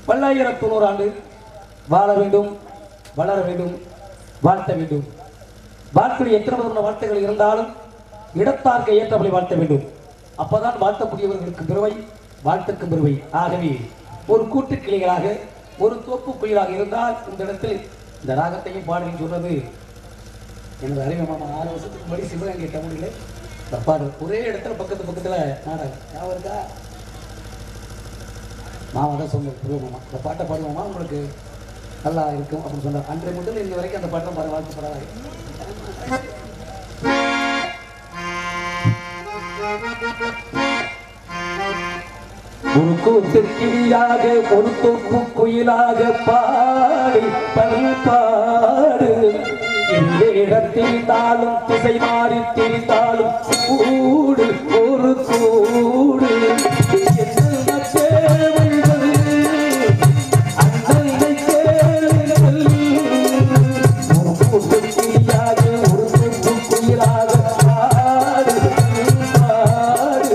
பல்லாயிரத்து நூறு ஆண்டு வாழ வேண்டும் வளர வேண்டும் வாழ்த்த வேண்டும் வாழ்க்கையில் எத்தனை விதமான வாழ்த்துகள் இருந்தாலும் இடத்தார்க்க ஏற்றபடி வாழ்த்த வேண்டும் அப்பதான் வாழ்த்தக்கூடியவர்களுக்கு பெருமை வாழ்த்துக்கும் பெருமை ஆகவே ஒரு கூட்டு கிளைகளாக ஒரு தோப்பு குயிலாக இருந்தால் இந்த இடத்தில் இந்த ராகத்தையும் பாடலையும் சொன்னது எனது அறிவு மாமா ஆறு வருஷத்துக்கு முன்னாடி சிவகங்கை டவுனில் இந்த பாடல் ஒரே இடத்துல பக்கத்து பக்கத்துல நாடகம் ஞாபகம் இருக்கா மாமா தான் சொன்னது புரிய மாமா இந்த பாட்டை பாடுவோமா உங்களுக்கு நல்லா இருக்கும் அப்படின்னு சொன்னார் அன்றைய முதல் இன்னி வரைக்கும் அந்த பாட்டை பாட வாழ்த்து பாடாது ஒரு கூத்து கிளியாக ஒரு தொப்பு குயிலாக பாடி பல்பாடு எந்த இடத்தில் தாளும் திசை மாறி திரிந்தாலும் கூடு ஒரு கூடு என்னென்ன தேவைகள் அண்ணனை கேளுங்கள் ஒரு கூட்டு கிளியாக ஒரு தொப்பு குயிலாக பாடு பல்பாடு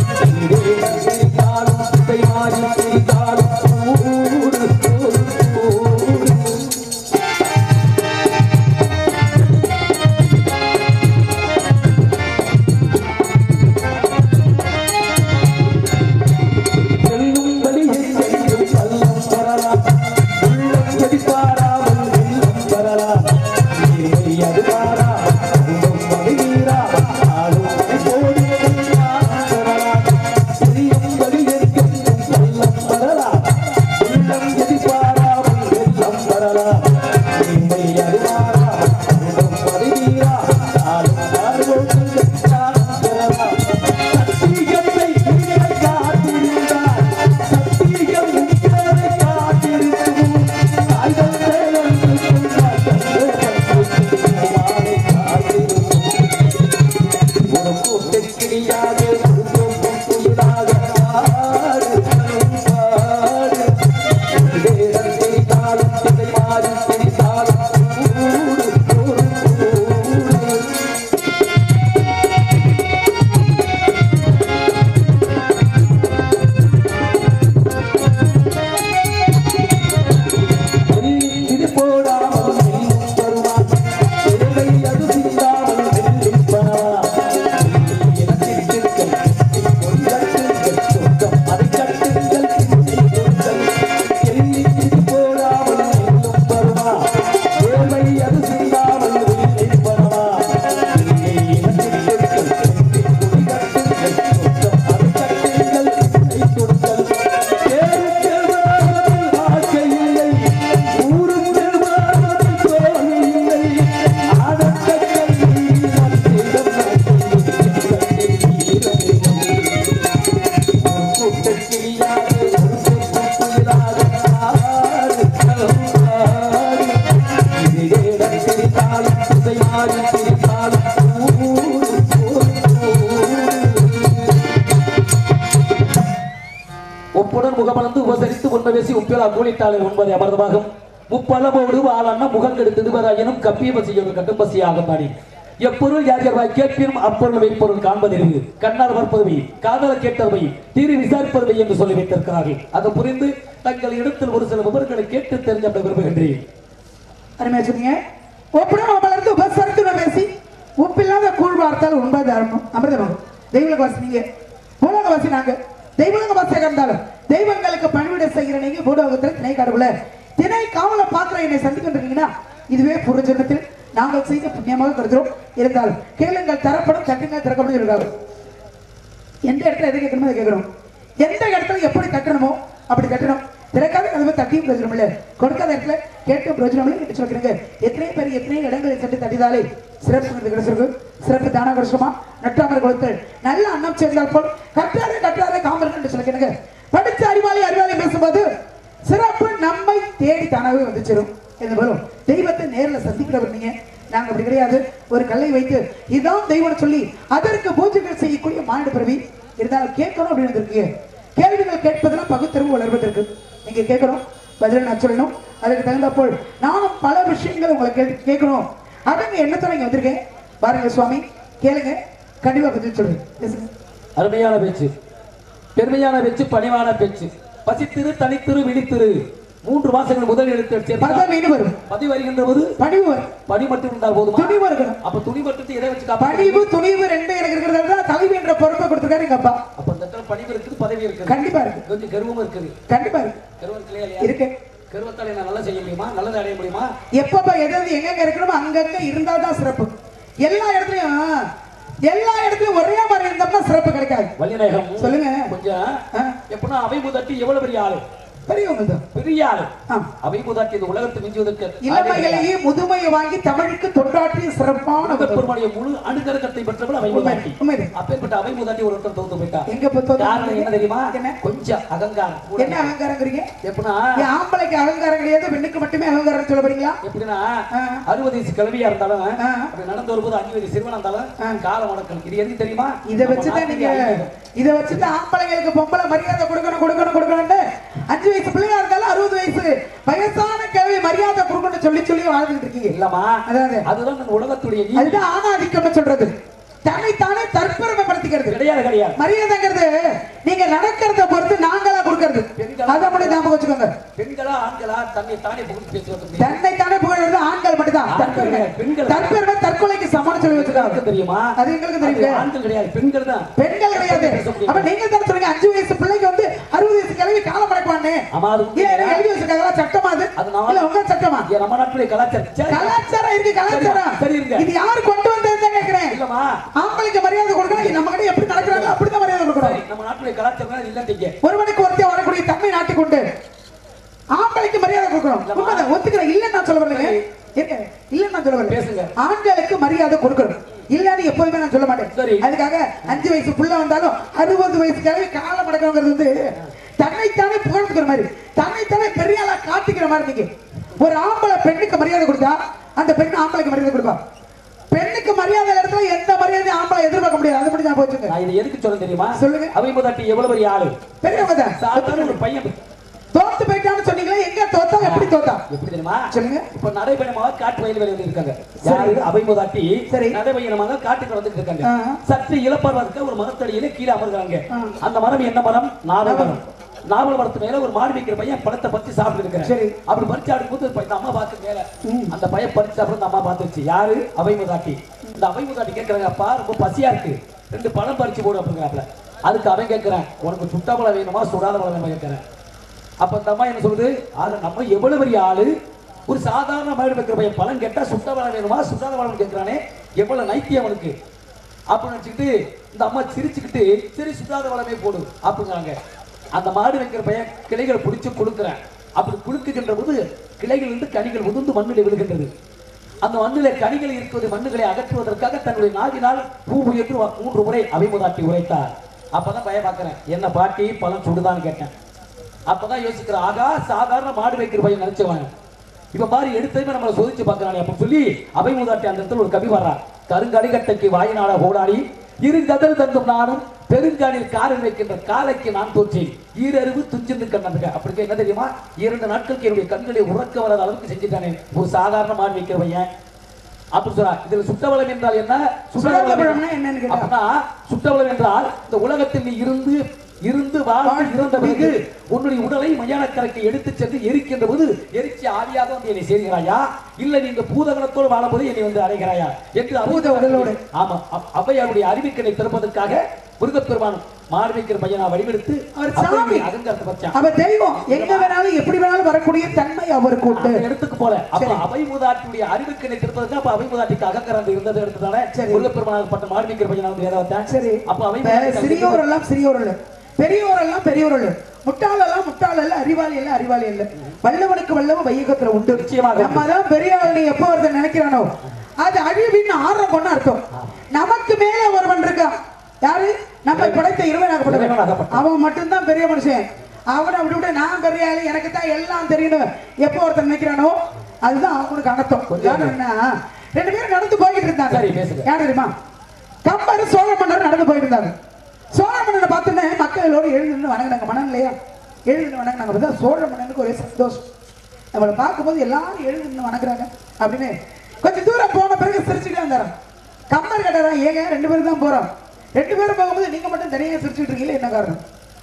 இது போடாமல் செல்லும் வருவான் சேவை அது சிந்தாமல் வெல்லும் பணவா ஒப்புடன் முகமலர்ந்து உபசரித்து உண்மை பேசி உப்பிலா கூலிட்டாளை உண்பதை அமர்ந்தமாகும் முப்பளமோடு வாழான முகங்கெடு திடுவராயினும் கப்பிய பசியோடு கட்டும் பசியாக பாடி எப்பொருள் யார் யார் கேட்பினும் அப்பொருள் வைப்பொருள் காண்பதறிவு கண்ணால் பார்ப்பதுவை காதல கேட்டதுவை தீரி விசாரிப்பதுவை என்று சொல்லி வைத்திருக்கிறார்கள் அதை புரிந்து தங்கள் இடத்தில் ஒரு சில விவரங்களை கேட்டு தெரிஞ்ச விரும்புகின்றேன் அருமையா சொன்னீங்க ஒப்புடன் வளர்ந்து உபசரித்து பேசி உப்பில்லாத கூழ் வார்த்தால் உண்பது தர்மம் அமிர்தமாகும் தெய்வலக வாசினீங்க பூலக வாசினாங்க தெய்வலக வாசியாக இருந்தாலும் தெய்வங்களுக்கு பணிவிட செய்கிற நீங்க பூலோகத்தில் திணை கடவுள திணை காவல பாக்குற என்னை சந்திக்கின்றீங்கன்னா இதுவே புறஜனத்தில் நாங்கள் செய்த புண்ணியமாக கருதுகிறோம் இருந்தாலும் கேளுங்கள் தரப்படும் தட்டுங்கள் திறக்கப்படும் இருக்காங்க எந்த இடத்துல எதை கேட்கணுமோ அதை கேட்கணும் எந்த இடத்துல எப்படி தட்டணுமோ அப்படி தட்டணும் திறக்காத கதவை தட்டியும் பிரயோஜனம் இல்லை கொடுக்காத இடத்துல கேட்டும் பிரயோஜனம் இல்லை என்று சொல்கிறீங்க எத்தனை பேர் எத்தனை இடங்களை சென்று தட்டிதாலே சிறப்பு விருது கிடைச்சிருக்கு சிறப்பு தானா கிடைச்சுமா நட்டாமரை கொடுத்து நல்ல அன்னம் சேர்ந்தால் போல் கற்றாரே கற்றாரே காமர்கள் என்று சொல்கிறீங்க படித்த அறிவாளி அறிவாளி பேசும்போது சிறப்பு நம்மை தேடி தானாகவே வந்து சேரும் என்று வரும் தெய்வத்தை நேரில் சந்திக்கிறவர் நீங்க நாங்க அப்படி கிடையாது ஒரு கல்லை வைத்து இதான் தெய்வம் சொல்லி அதற்கு பூஜைகள் செய்யக்கூடிய மாநில பிறவி இருந்தாலும் கேட்கணும் அப்படின்னு இருக்கீங்க கேள்விகள் கேட்பதெல்லாம் பகுத்தறிவு வளர்வதற்கு நீங்க கேட்கணும் பதில் நான் சொல்லணும் அதுக்கு தகுந்த போல் நானும் பல விஷயங்கள் உங்களை கேட்டு கேட்கணும் அதங்க எண்ணத்தோட இங்க வந்திருக்கேன் பாருங்க சுவாமி கேளுங்க கண்டிப்பா பதில் சொல்லுங்க பேசுங்க அருமையான பேச்சு பெருமையான பேச்சு பணிவான பேச்சு பசித்திரு தனித்திரு விழித்திரு மூன்று மாசங்கள் முதல் எடுத்து சேர்த்தா பரதம் மீன் வரும் பதி வருகின்ற போது பணிவு வரும் படி மட்டும் இருந்தால் போதுமா துணிவு இருக்கணும் அப்ப துணி மட்டும் எதை வச்சு காப்பாற்ற பணிவு துணிவு ரெண்டு எனக்கு இருக்கிறத விட தலைவி என்ற பொறுப்பை கொடுத்துருக்காரு எங்க அப்பா அப்ப இந்த இடத்துல பணிவு இருக்குது பதவி இருக்குது கண்டிப்பா இருக்கு கொஞ்சம் கர்வமும் இருக்குது கண்டிப்பா இருக்கு கர்வம் இருக்கு இல்லையா இருக்கு கர்வத்தால் என்ன நல்லா செய்ய முடியுமா நல்லது அடைய முடியுமா எப்பப்ப எது எது எங்கெங்க இருக்கணுமோ அங்கங்க இருந்தாதான் சிறப்பு எல்லா இடத்துலயும் எல்லா இடத்துலயும் ஒரே மாதிரி இருந்தோம்னா சிறப்பு கிடைக்காது வள்ளிநாயகம் சொல்லுங்க கொஞ்சம் ஆ, எப்படின்னா அவை முதட்டி எவ்வளவு பெரிய ஆளு பெரியவங்க தான் பெரிய ஆளு ஆ. அவை முதட்டி இந்த உலகத்தை மிஞ்சுவதற்கு இளமையிலேயே முதுமையை வாங்கி தமிழுக்கு தொண்டாற்றிய சிறப்பான புத்தகம். பெருமாடைய முழு அனுகரகத்தை பெற்றவள் அவை உண்மை, முதட்டி உண்மைதான். அப்பேற்பட்ட அவை முதட்டி ஒருத்தர் தோத்து போயிட்டா எங்க புத்தகம் காரணம் என்ன தெரியுமா என்ன கொஞ்சம் அகங்காரம் கூட. என்ன அகங்காரங்கிறீங்க எப்படின்னா ஏன் ஆம்பளைக்கு அகங்காரம் கிடையாது பெண்ணுக்கு மட்டுமே அகங்காரம் சொல்ல போறீங்களா எப்படின்னா ஆ. அறுபது வயசு கிழவியா இருந்தாலும் ஆ. அப்படி நடந்து வரும்போது அஞ்சு வயசு சிறுவனா இருந்தாலும் ஆ. காலம் வணக்கம் இது எதுக்கு தெரியுமா இத வச்சுதான் நீங்க இத வச்சுதான் ஆம்பளைங்களுக்கு பொம்பளை மரியாதை கொடுக்கணும் கொடுக்கணும் கொடுக்கணும்னு அஞ்சு வயசு பிள்ளையா இருந்தாலும் அறுபது வயசு வயசான கிழவி மரியாதை கொடுக்கணும்னு சொல்லி சொல்லி வாழ்ந்துட்டு இருக்கீங்க இல்லம்மா அதாவது அதுதான் நம்ம உலகத்துடைய நீதி அதுதான் ஆணாதிக்கம்னு சொல்றது தன்னைத்தானே தற்பெருமைப்படுத்திக்கிறது கிடையாது கிடையாது மரியாதைங்கிறது நீங்க நடக்கிறத பொறுத்து நாங்களா கொடுக்கறது அதை மட்டும் ஞாபகம் வச்சுக்கோங்க பெண்களா ஆண்களா தன்னை தானே புகழ்ந்து பேசுவது தன்னைத்தானே புகழ்றது ஆண்கள் மட்டும்தான் தற்பெருமை பெண்கள். தற்பெருமை தற்கொலைக்கு சமம்னு சொல்லி வச்சுக்காங்க தெரியுமா அது எங்களுக்கு அது தெரியுங்க ஆண்கள் கிடையாது பெண்கள் தான் பெண்கள் கிடையாது அப்ப நீங்க தான் சொல்றீங்க அஞ்சு வயசு பிள்ளைக்கு வந்து அறுபது வயசு கிழவி காலம் படைப்பான்னு ஆமா அது ஏன் என்ன எழுதி வச்சிருக்காங்களா சட்டமா அது அது நான் இல்ல உங்க சட்டமா ஏன் நம்ம நாட்டுடைய கலாச்சாரம் சரி. கலாச்சாரம் இருக்கு கலாச்சாரம் சரி, இருங்க. இது யாரு கொண்டு வந்ததுன்னு கேக்குறேன் இல்லம்மா ஆம்பளைக்கு மரியாதை கொடுக்கணும் நம்ம கிட்ட எப்படி நடக்கிறாங்க அப்படிதான் மரியாதை சரி, கொடுக்கணும் நம்ம நாட்டுடைய கலாச்சாரம் இல்லைன்றீங்க ஒருவனுக்கு ஒருத்தர் வரக்கூடிய தன்மை நாட்டுக் கொண்டு ஆம்பளைக்கு மரியாதை கொடுக்கணும் இல்லம்மா. உண்மைதான் ஒத்துக்கிறேன் இல்ல நான் சொல்ல வரலைங்க இருங்க. இல்ல நான் சொல்ல வரல பேசுங்க. ஆண்களுக்கு மரியாதை கொடுக்கணும் இல்லன்னு எப்போதுமே நான் சொல்ல மாட்டேன் சரி. அதுக்காக அஞ்சு வயசு புள்ள வந்தாலும் அறுபது வயசு கிழவி காலம் அடக்கங்கிறது வந்து தன்னைத்தானே புகழ்ந்துக்கிற மாதிரி தன்னைத்தானே பெரிய ஆளா காட்டிக்கிற மாதிரி நீங்க ஒரு ஆம்பளை பெண்ணுக்கு மரியாதை கொடுத்தா அந்த பெண் ஆம்பளைக்கு மரியாதை கொடுப்பா பெண்ணுக்கு மரியாதை இடத்துல எந்த மரியாதையும் ஆம்பளை எதிர்பார்க்க முடியாது அது மட்டும் நான் போச்சுங்க நான் இதை எதுக்கு சொல்ல தெரியுமா சொல்லுங்க. அவை முதட்டி எவ்வளவு பெரிய ஆளு பெரியவங்க தான் சாதாரண ஒரு பையன் தோத்து போயிட்டான்னு சொன்னீங்களா எங்க தோத்தா எப்படி தோத்தா எப்படி தெரியுமா சொல்லுங்க இப்ப நடைபயணமாக காட்டு வயல் வேலை இருக்காங்க யாரு அவை முதட்டி சரி. நடைபயணமாக காட்டுக்கு வந்துட்டு இருக்காங்க ஆ. சற்று இழப்பார்வா இருக்க ஒரு மரத்தடியில கீழே அமர்கிறாங்க ஆ. அந்த மரம் என்ன மரம் நாவல் மரம் நாவல் மரத்து மேல ஒரு மாடு வைக்கிற பையன் பழத்தை பறிச்சு சாப்பிட்டு இருக்கிறேன் சரி. அப்படி பறிச்சு அடுக்கும்போது இந்த அம்மா பார்த்து மேல அந்த பையன் பறிச்சு சாப்பிட அந்த அம்மா பார்த்துருச்சு யாரு அவை முதாட்டி இந்த அவை முதாட்டி கேட்கறாங்க அப்பா ரொம்ப பசியா இருக்கு ரெண்டு பழம் பறிச்சு போடு அப்படிங்கிறாப்ல அதுக்கு அவன் கேட்கிறேன் உனக்கு சுட்ட பழம் வேணுமா சுடாத பழம் வேணுமா கேட்கிறேன் அப்ப அந்த அம்மா என்ன சொல்லுது ஆக நம்ம எவ்வளவு பெரிய ஆளு ஒரு சாதாரண மாடு வைக்கிற பையன் பழம் கேட்டா சுட்ட பழம் வேணுமா சுடாத பழம் கேட்கிறானே எவ்வளவு நைத்தியம் அவனுக்கு அப்படின்னு நினைச்சுக்கிட்டு இந்த அம்மா சிரிச்சுக்கிட்டு சரி சுடாத பழமே போடு அப்படிங்கிறாங்க அந்த மாடு வைக்கிற பையன் கிளைகளை பிடிச்சு கொடுக்குறேன் அப்படி குலுக்குகின்ற போது கிளைகள் இருந்து கனிகள் உதிர்ந்து மண்ணில் விழுகின்றது அந்த மண்ணிலே கனிகள் இருக்கிறது மண்ணுகளை அகற்றுவதற்காக தன்னுடைய நாவினால் பூ உயர்த்து வ- மூன்று முறை அபிமுதாட்டி உரைத்தார் அப்பதான் பய பார்க்கிறேன் என்ன பாட்டி பழம் சுடுதான்னு கேட்டேன் அப்பதான் யோசிக்கிறேன் ஆகா சாதாரண மாடு வைக்கிற பையன் நினைச்சுவாங்க இப்ப மாதிரி எடுத்ததுமே நம்மளை சோதிச்சு பார்க்கறானே அப்படின்னு சொல்லி அபைமுதாட்டி அந்த இடத்துல ஒரு கவி வர்றார் கருங்கடிகட்டைக்கு வாயினாட ஓடாடி இரு கதல் தந்தும் நானும் பெருங்காலில் காரில் வைக்கின்ற காலைக்கு நான் தோற்றேன் ஈரறிவு துஞ்சிருந்து கண்ணதுங்க அப்படி என்ன தெரியுமா இரண்டு நாட்களுக்கு என்னுடைய கண்களை உறக்க வராத அளவுக்கு செஞ்சுட்டானே ஒரு சாதாரண மாடு வைக்கிற பையன் அப்படி சொல்றா இதுல சுட்டவளம் என்றால் என்ன சுடலபுரம்னா என்னன்னு கேட்டா? அப்படின்னா சுட்டவளம் என்றால் இந்த உலகத்தில் நீ இருந்து இருந்து வாழ்ந்து இறந்த பிறகு உன்னுடைய உடலை மயானக்கரைக்கு எடுத்து சென்று எரிக்கின்ற போது எரிச்சு ஆவியாக வந்து என்னை சேர்கிறாயா இல்ல நீங்க பூதகணத்தோடு வாழும்போது என்னை வந்து அடைகிறாயா என்று பூத உடலோடு. ஆமா அவ்- ஔவையாருடைய அறிவிக்கனை திறப்பதற்காக முருகப்பெருமான் மாடு வைக்கிற பையனா வடிவெடுத்து அவர் அப்ப சாமி. அகங்காரத்தை வச்சான் அவர் தெய்வம் எங்க வேணாலும் எப்படி வேணாலும் வரக்கூடிய தன்மை அவருக்கு உண்டு அந்த இடத்துக்கு போல அப்ப சரி. அவை மூதாட்டியுடைய அறிவுக்கு நிற்கிறதுக்கு அப்ப அவை மூதாட்டிக்கு அகக்கரந்து இருந்தது எடுத்துதானே சரி. முருகப்பெருமானாகப்பட்ட மார்மிக்கிற பையன் வந்து வேத வந்தேன் சரி அப்ப அவை இப்ப சிறியோர் எல்லாம் சிறியோர் இல்ல பெரியோர் எல்லாம் பெரியோர் இல்ல முட்டாள் எல்லாம் முட்டாள் இல்ல அறிவாளி இல்ல அறிவாளி இல்ல வல்லவனுக்கு வல்லவன் வையகத்துல உண்டு நிச்சயமாக. நம்ம தான் பெரிய ஆள் நீ எப்ப ஒருத்தன் நினைக்கிறானோ அது அழிவின் ஆரம்பம்னு அர்த்தம் நமக்கு மேல ஒருவன் இருக்கான் யாரு நம்ம படைத்த இறைவனாகப்பட்டவன் இறைவனாகப்பட்டவன். அவன் மட்டும்தான் பெரிய மனுஷன் அவனை விட்டு விட்டு நான் பெரிய ஆளு எனக்கு தான் எல்லாம் தெரியணும் எப்போ ஒருத்தன் நினைக்கிறானோ அதுதான் அவனுக்கு அர்த்தம் கொஞ்சம் காரணம் என்ன ரெண்டு பேரும் நடந்து போய்கிட்டு இருந்தாங்க சரி, பேசுங்க. யார் தெரியுமா கம்பர் சோழ மன்னர் நடந்து போயிட்டு இருந்தாங்க சோழ மன்னரை பார்த்தோன்னே மக்கள் எல்லோரும் எழுந்து வணங்கினாங்க மனம் இல்லையா எழுந்து வணங்கினாங்க பார்த்தா சோழ மன்னனுக்கு ஒரே சந்தோஷம் நம்மளை பார்க்கும்போது எல்லாரும் எழுந்து வணங்குறாங்க அப்படின்னு கொஞ்சம் தூரம் போன பிறகு சிரிச்சுட்டே வந்தாரு கம்பர் கேட்டாரா ஏங்க ரெண்டு பேரும் தான் போறோம் ரெண்டு பேரும் போகும்போது நீங்க மட்டும் தனியாக சிரிச்சுட்டு இருக்கீங்களே என்ன காரணம்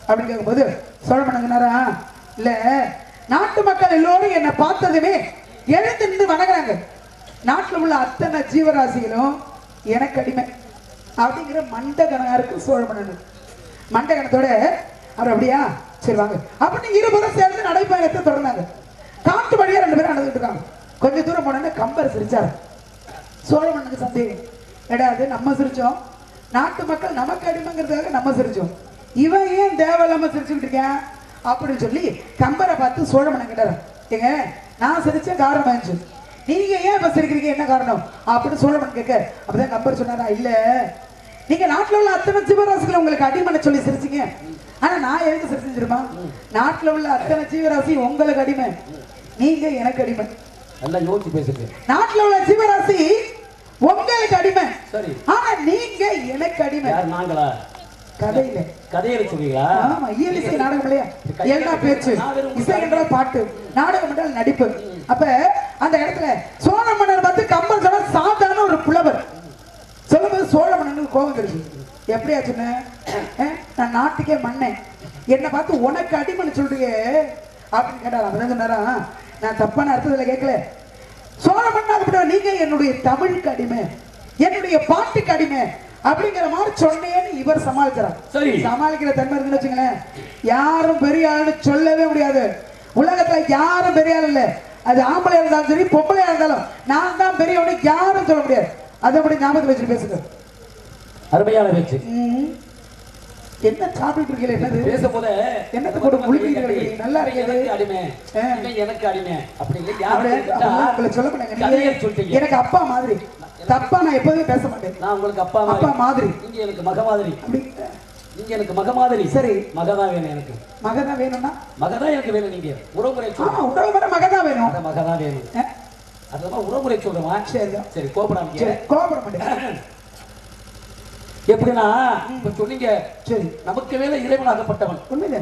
அப்படின்னு கேட்கும்போது சோழ மன்னங்கனாரா இல்ல நாட்டு மக்கள் எல்லோரும் என்னை பார்த்ததுமே எழுந்து நின்று வணங்குறாங்க நாட்டுல உள்ள அத்தனை ஜீவராசிகளும் எனக்கு அடிமை அப்படிங்கிற மண்டகனாருக்கு சோழ மன்னன் மண்டகணத்தோட அவர் அப்படியா சரி வாங்க அப்படின்னு இருபுறம் சேர்ந்து நடைபயணத்தை தொடர்ந்தாங்க காட்டு வழியா ரெண்டு பேரும் நடந்துட்டு இருக்காங்க கொஞ்ச தூரம் போனோன்னே கம்பர் சிரிச்சாரு சோழ மன்னனுக்கு சந்தேகம் எடா அது நம்ம சிரிச்சோம் நாட்டு மக்கள் நமக்கு அடிமைங்கிறதுக்காக நம்ம சிரிச்சோம் இவன் ஏன் தேவையில்லாம சிரிச்சுக்கிட்டு இருக்கான் அப்படின்னு சொல்லி கம்பரை பார்த்து சோழ மன்னன் கேட்டாரு ஏங்க நான் சிரிச்ச காரணம் ஆச்சு நீங்க ஏன் இப்ப சிரிக்கிறீங்க என்ன காரணம் அப்படின்னு சோழ மன்னன் கேட்க அப்பதான் கம்பர் சொன்னாரா இல்ல நீங்க நாட்டுல உள்ள அத்தனை ஜீவராசிகளை உங்களுக்கு அடிமனை சொல்லி சிரிச்சீங்க ஆனா நான் எதுக்கு சிரிச்சேன் தெரியுமா நாட்டுல உள்ள அத்தனை ஜீவராசி உங்களுக்கு அடிமை நீங்க எனக்கு அடிமை நல்லா யோசிச்சு பேசுங்க நாட்டுல உள்ள ஜீவராசி உங்களுக்கு அடிமை சரி ஆனா நீங்க எனக்கு அடிமை யார் நாங்களா கதையில கதையில சொல்றீங்களா ஆமா இயலிசை நாடகம் இல்லையா எல்லா பேச்சு இசை என்றால் பாட்டு நாடகம் என்றால் நடிப்பு அப்ப அந்த இடத்துல சோழ மன்னர் வந்து கம்பன் சொன்ன சாதாரண ஒரு புலவர் சொல்லும்போது சோழ மன்னனுக்கு கோபம் இருக்கு எப்படியா சொன்ன நான் நாட்டுக்கே மன்னன் என்னை பார்த்து உனக்கு அடிமைன்னு சொல்றீங்க அப்படின்னு கேட்டாரா அப்பதான் சொன்னாரா நான் தப்பான அர்த்தத்துல கேட்கல சோழ மன்னா அப்படின்னா நீங்க என்னுடைய தமிழுக்கு அடிமை என்னுடைய பாட்டுக்கு அடிமை அப்படிங்கிற மாதிரி சொன்னேன்னு இவர் சமாளிக்கிறார் சரி. சமாளிக்கிற தன்மை இருக்குன்னு வச்சுங்களேன் யாரும் பெரிய ஆளுன்னு சொல்லவே முடியாது உலகத்துல யாரும் பெரிய ஆள் இல்ல அது ஆம்பளையா இருந்தாலும் சரி பொம்பளையா இருந்தாலும் நான் தான் பெரியவனு யாரும் சொல்ல முடியாது அதை அப்படி ஞாபகத்தில் வச்சுட்டு பேசுங்க அருமையான பேச்சு ம். என்ன சாப்பிட்டு இருக்கீங்க என்னது பேசும் போதே என்னத்தை போட்டு முழுங்கிட்டு இருக்கீங்க? நல்லா இவன் இருக்குது. எனக்கு அடிமை ஆ. இவன் எனக்கு அடிமை அப்படிங்க அப்படியே யாரு கேட்டா, அப்படியே உங்களை சொல்ல மாட்டேங்க கதையை நீங்க சொல்லிட்டீங்க எனக்கு அப்பா மாதிரி தப்பா நான் எப்போதுமே பேச மாட்டேன் நான் உங்களுக்கு அப்பா அப்பா மாதிரி மாதிரி நீங்க எனக்கு மக மாதிரி அப்படி நீங்க எனக்கு மக மாதிரி சரி. மகதான் வேணும் எனக்கு மகதான் வேணும்னா மகதான் எனக்கு வேணும் நீங்க உறவுமுறை ஆமா சொல்லுங்க உடல் வர மகதான் வேணும் மக மகதான் வேணும் அஹ், அதுதான் உறவுமுறை சொல்றோமா சரிதான் சரி கோபடாமீங்க சரி கோபப்பட மாட்டேன் எப்படின்னா இப்ப சொன்னீங்க சரி நமக்கு மேல இறைவனாகப்பட்டவன் உண்மையிலே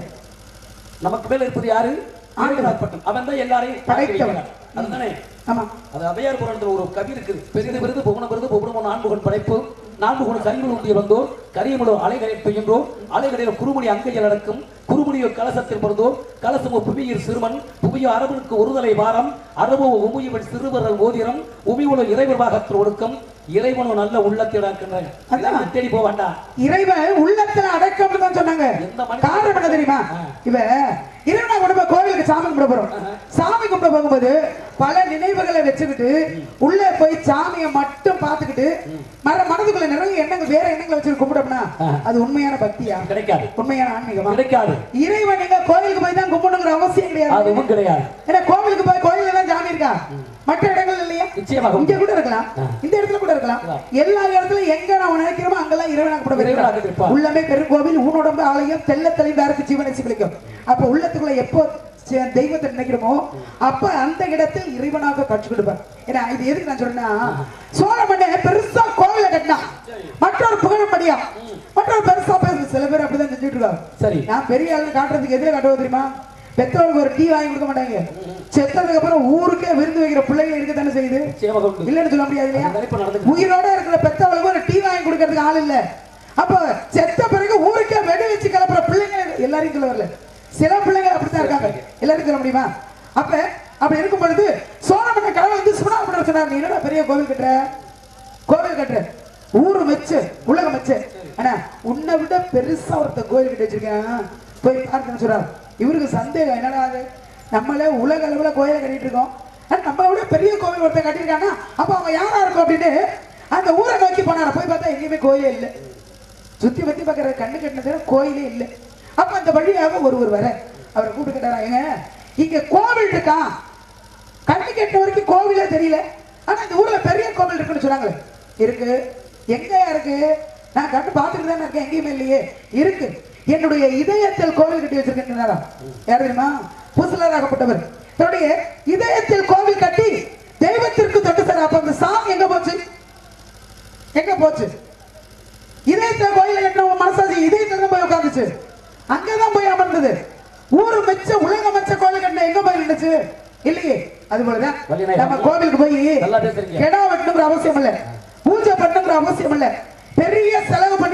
நமக்கு மேல இருப்பது யாரு இறைவனாகப்பட்டவன் அவன் தான் எல்லாரையும் படைத்தவன். படைத்தவன் அதுதானே ஆமா அது அவையார் புராணத்துல ஒரு கவி இருக்குது பெரிது விருது புவன விருது புவனமோ நான்முகன் படைப்பு நான்முகன் கரிமுள் உண்டிய வந்தோர் கரியமுழு அலைகளை பெய்கின்றோர் அலைகளில் குறுமுடி அங்கையில் அடக்கும் குறுமுடியோ கலசத்தில் பிறந்தோர் கலசமோ புவியில் சிறுமன் புவியோ அரபனுக்கு ஒருதலை வாரம் அரபோ உமியவன் சிறுவர்கள் ஓதிரம் உமியுள்ள இறைவர் பாகத்தில் ஒடுக்கம் இறைவனும் நல்ல உள்ளத்தில் இருக்கின்றன அதான். தேடி போக வேண்டாம் இறைவன் உள்ளத்துல அடக்கம்னு தான் சொன்னாங்க எந்த மனிதன் காரணம் என்ன தெரியுமா ஆ. இவ இறைவனா கொண்டு போய் கோவிலுக்கு சாமி கும்பிட போறோம் சாமி கும்பிட போகும்போது பல நினைவுகளை வச்சுக்கிட்டு உள்ள போய் சாமியை மட்டும் பார்த்துக்கிட்டு மர மனதுக்குள்ள நிறைய எண்ணங்கள் வேற எண்ணங்களை வச்சு கும்பிடோம்னா ஆ. அது உண்மையான பக்தியா கிடைக்காது உண்மையான ஆன்மீகமா கிடைக்காது இறைவன் நீங்க கோயிலுக்கு போய் தான் கும்பிடணுங்கிற அவசியம் கிடையாது அதுவும் கிடையாது ஏன்னா கோவிலுக்கு போய் கோயில்ல தான் சாமி இருக்கா மற்ற இடங்கள் இல்லையா நிச்சயமாக இங்க கூட இருக்கலாம் ஆ. இந்த இடத்துல கூட இருக்கலாம் இருக்கலாம். எல்லா இடத்துலயும் எங்க நாம் நினைக்கிறோமோ அங்கெல்லாம் இறைவனாக கூட இறைவனாக இருப்பார். உள்ளமே பெருங்கோவில் ஊனோடம்பு ஆலயம் தெல்ல தெளிந்தாருக்கு ஜீவனை சிக்கலிக்கும் அப்ப உள்ளத்துக்குள்ள எப்போ சே- தெய்வத்தை நினைக்கிறோமோ அப்ப அந்த இடத்தில் இறைவனாக காட்சி கொடுப்பார் ஏன்னா இது எதுக்கு நான் சொல்றேன்னா சோழ மன்னன் பெருசா கோவில கட்டினான் மற்றொரு புகழும்படியா மற்றொரு பெருசா பேசு சில பேர் அப்படிதான் செஞ்சுட்டு இருக்காங்க சரி நான் பெரிய ஆளு காட்டுறதுக்கு எதிரே காட்டுவோம் தெரியுமா பெற்றோருக்கு ஒரு டீ வாங்கி கொடுக்க மாட்டாங்க செத்ததுக்கு அப்புறம் ஊருக்கே விருந்து வைக்கிற பிள்ளைங்க இருக்க தானே செய்யுது நிச்சயமாக உண்டு இல்லன்னு சொல்ல முடியாது இல்லையா அந்த நினைப்பு நடந்துட்டு உயிரோட இருக்கிற பெத்தவளுக்கு ஒரு டீ வாங்கி கொடுக்கறதுக்கு ஆள் இல்ல அப்ப செத்த பிறகு ஊருக்கே வெடி வச்சு கிளப்புற பிள்ளைங்க எல்லாரையும் சொல்ல வரல சில பிள்ளைங்க அப்படித்தான் இருக்காங்க எல்லாரும் சொல்ல முடியுமா அப்ப அப்படி இருக்கும் பொழுது சோழமன்ன கடவுள் வந்து சுனாமணர் சொன்னார் நீ என்னடா பெரிய கோவில் கட்டுற கோவில் கட்டுற ஊரு வச்சு உலகம் வச்சு ஆனா உன்னை விட பெருசா ஒருத்தன் கோயில் கட்டி வச்சிருக்கேன் போய் பார்க்கணும்னு சொல்றாரு இவருக்கு சந்தேகம் என்னடா அது நம்மளே உலக அளவுல கோயிலை கட்டிட்டு இருக்கோம் ஆனா நம்மளை விட பெரிய கோவில் ஒருத்தன் கட்டியிருக்கானா அப்ப அவன் யாரா இருக்கும் அப்படின்னு அந்த ஊரை நோக்கி போனார போய் பார்த்தா எங்கேயுமே கோயிலே இல்லை சுத்தி பத்தி பார்க்கற கண்ணு கட்டினது கோயிலே இல்லை அப்ப அந்த வழியாக ஒருவர் வர அவரை கூப்பிட்டு கேட்டாரா ஏங்க இங்க கோவில் இருக்கா கண்ணு கெட்ட வரைக்கும் கோவிலே தெரியல ஆனா இந்த ஊர்ல பெரிய கோவில் இருக்குன்னு சொன்னாங்களே இருக்கு எங்கயா இருக்கு நான் கண்டு பார்த்துட்டு தானே இருக்கேன் எங்கேயுமே இல்லையே இருக்கு என்னுடைய இதயத்தில் கோவில் கட்டி வச்சிருக்கேன் யார் தெரியுமா பூசலராகப்பட்டவர் தன்னுடைய இதயத்தில் கோவில் கட்டி தெய்வத்திற்கு தொட்டு சார் அப்ப அந்த சாமி எங்க போச்சு எங்க போச்சு இதயத்தை கோயில கட்டின உன் மனசாட்சி இதயத்துல தான் போய் உட்காந்துச்சு அங்கதான் போய் அமர்ந்தது ஊரு மெச்ச உலக மெச்ச கோயில் கட்டின எங்க போய் நின்னுச்சு இல்லையே அது போலதான் வள்ளிநாயகம். நம்ம கோவிலுக்கு போய் நல்லா பேசுறீங்க. கெடா வெட்டணுங்கிற அவசியம் இல்ல பூஜை பண்ணணுங்கிற அவசியம் இல்ல பெரிய செலவு பண்ணி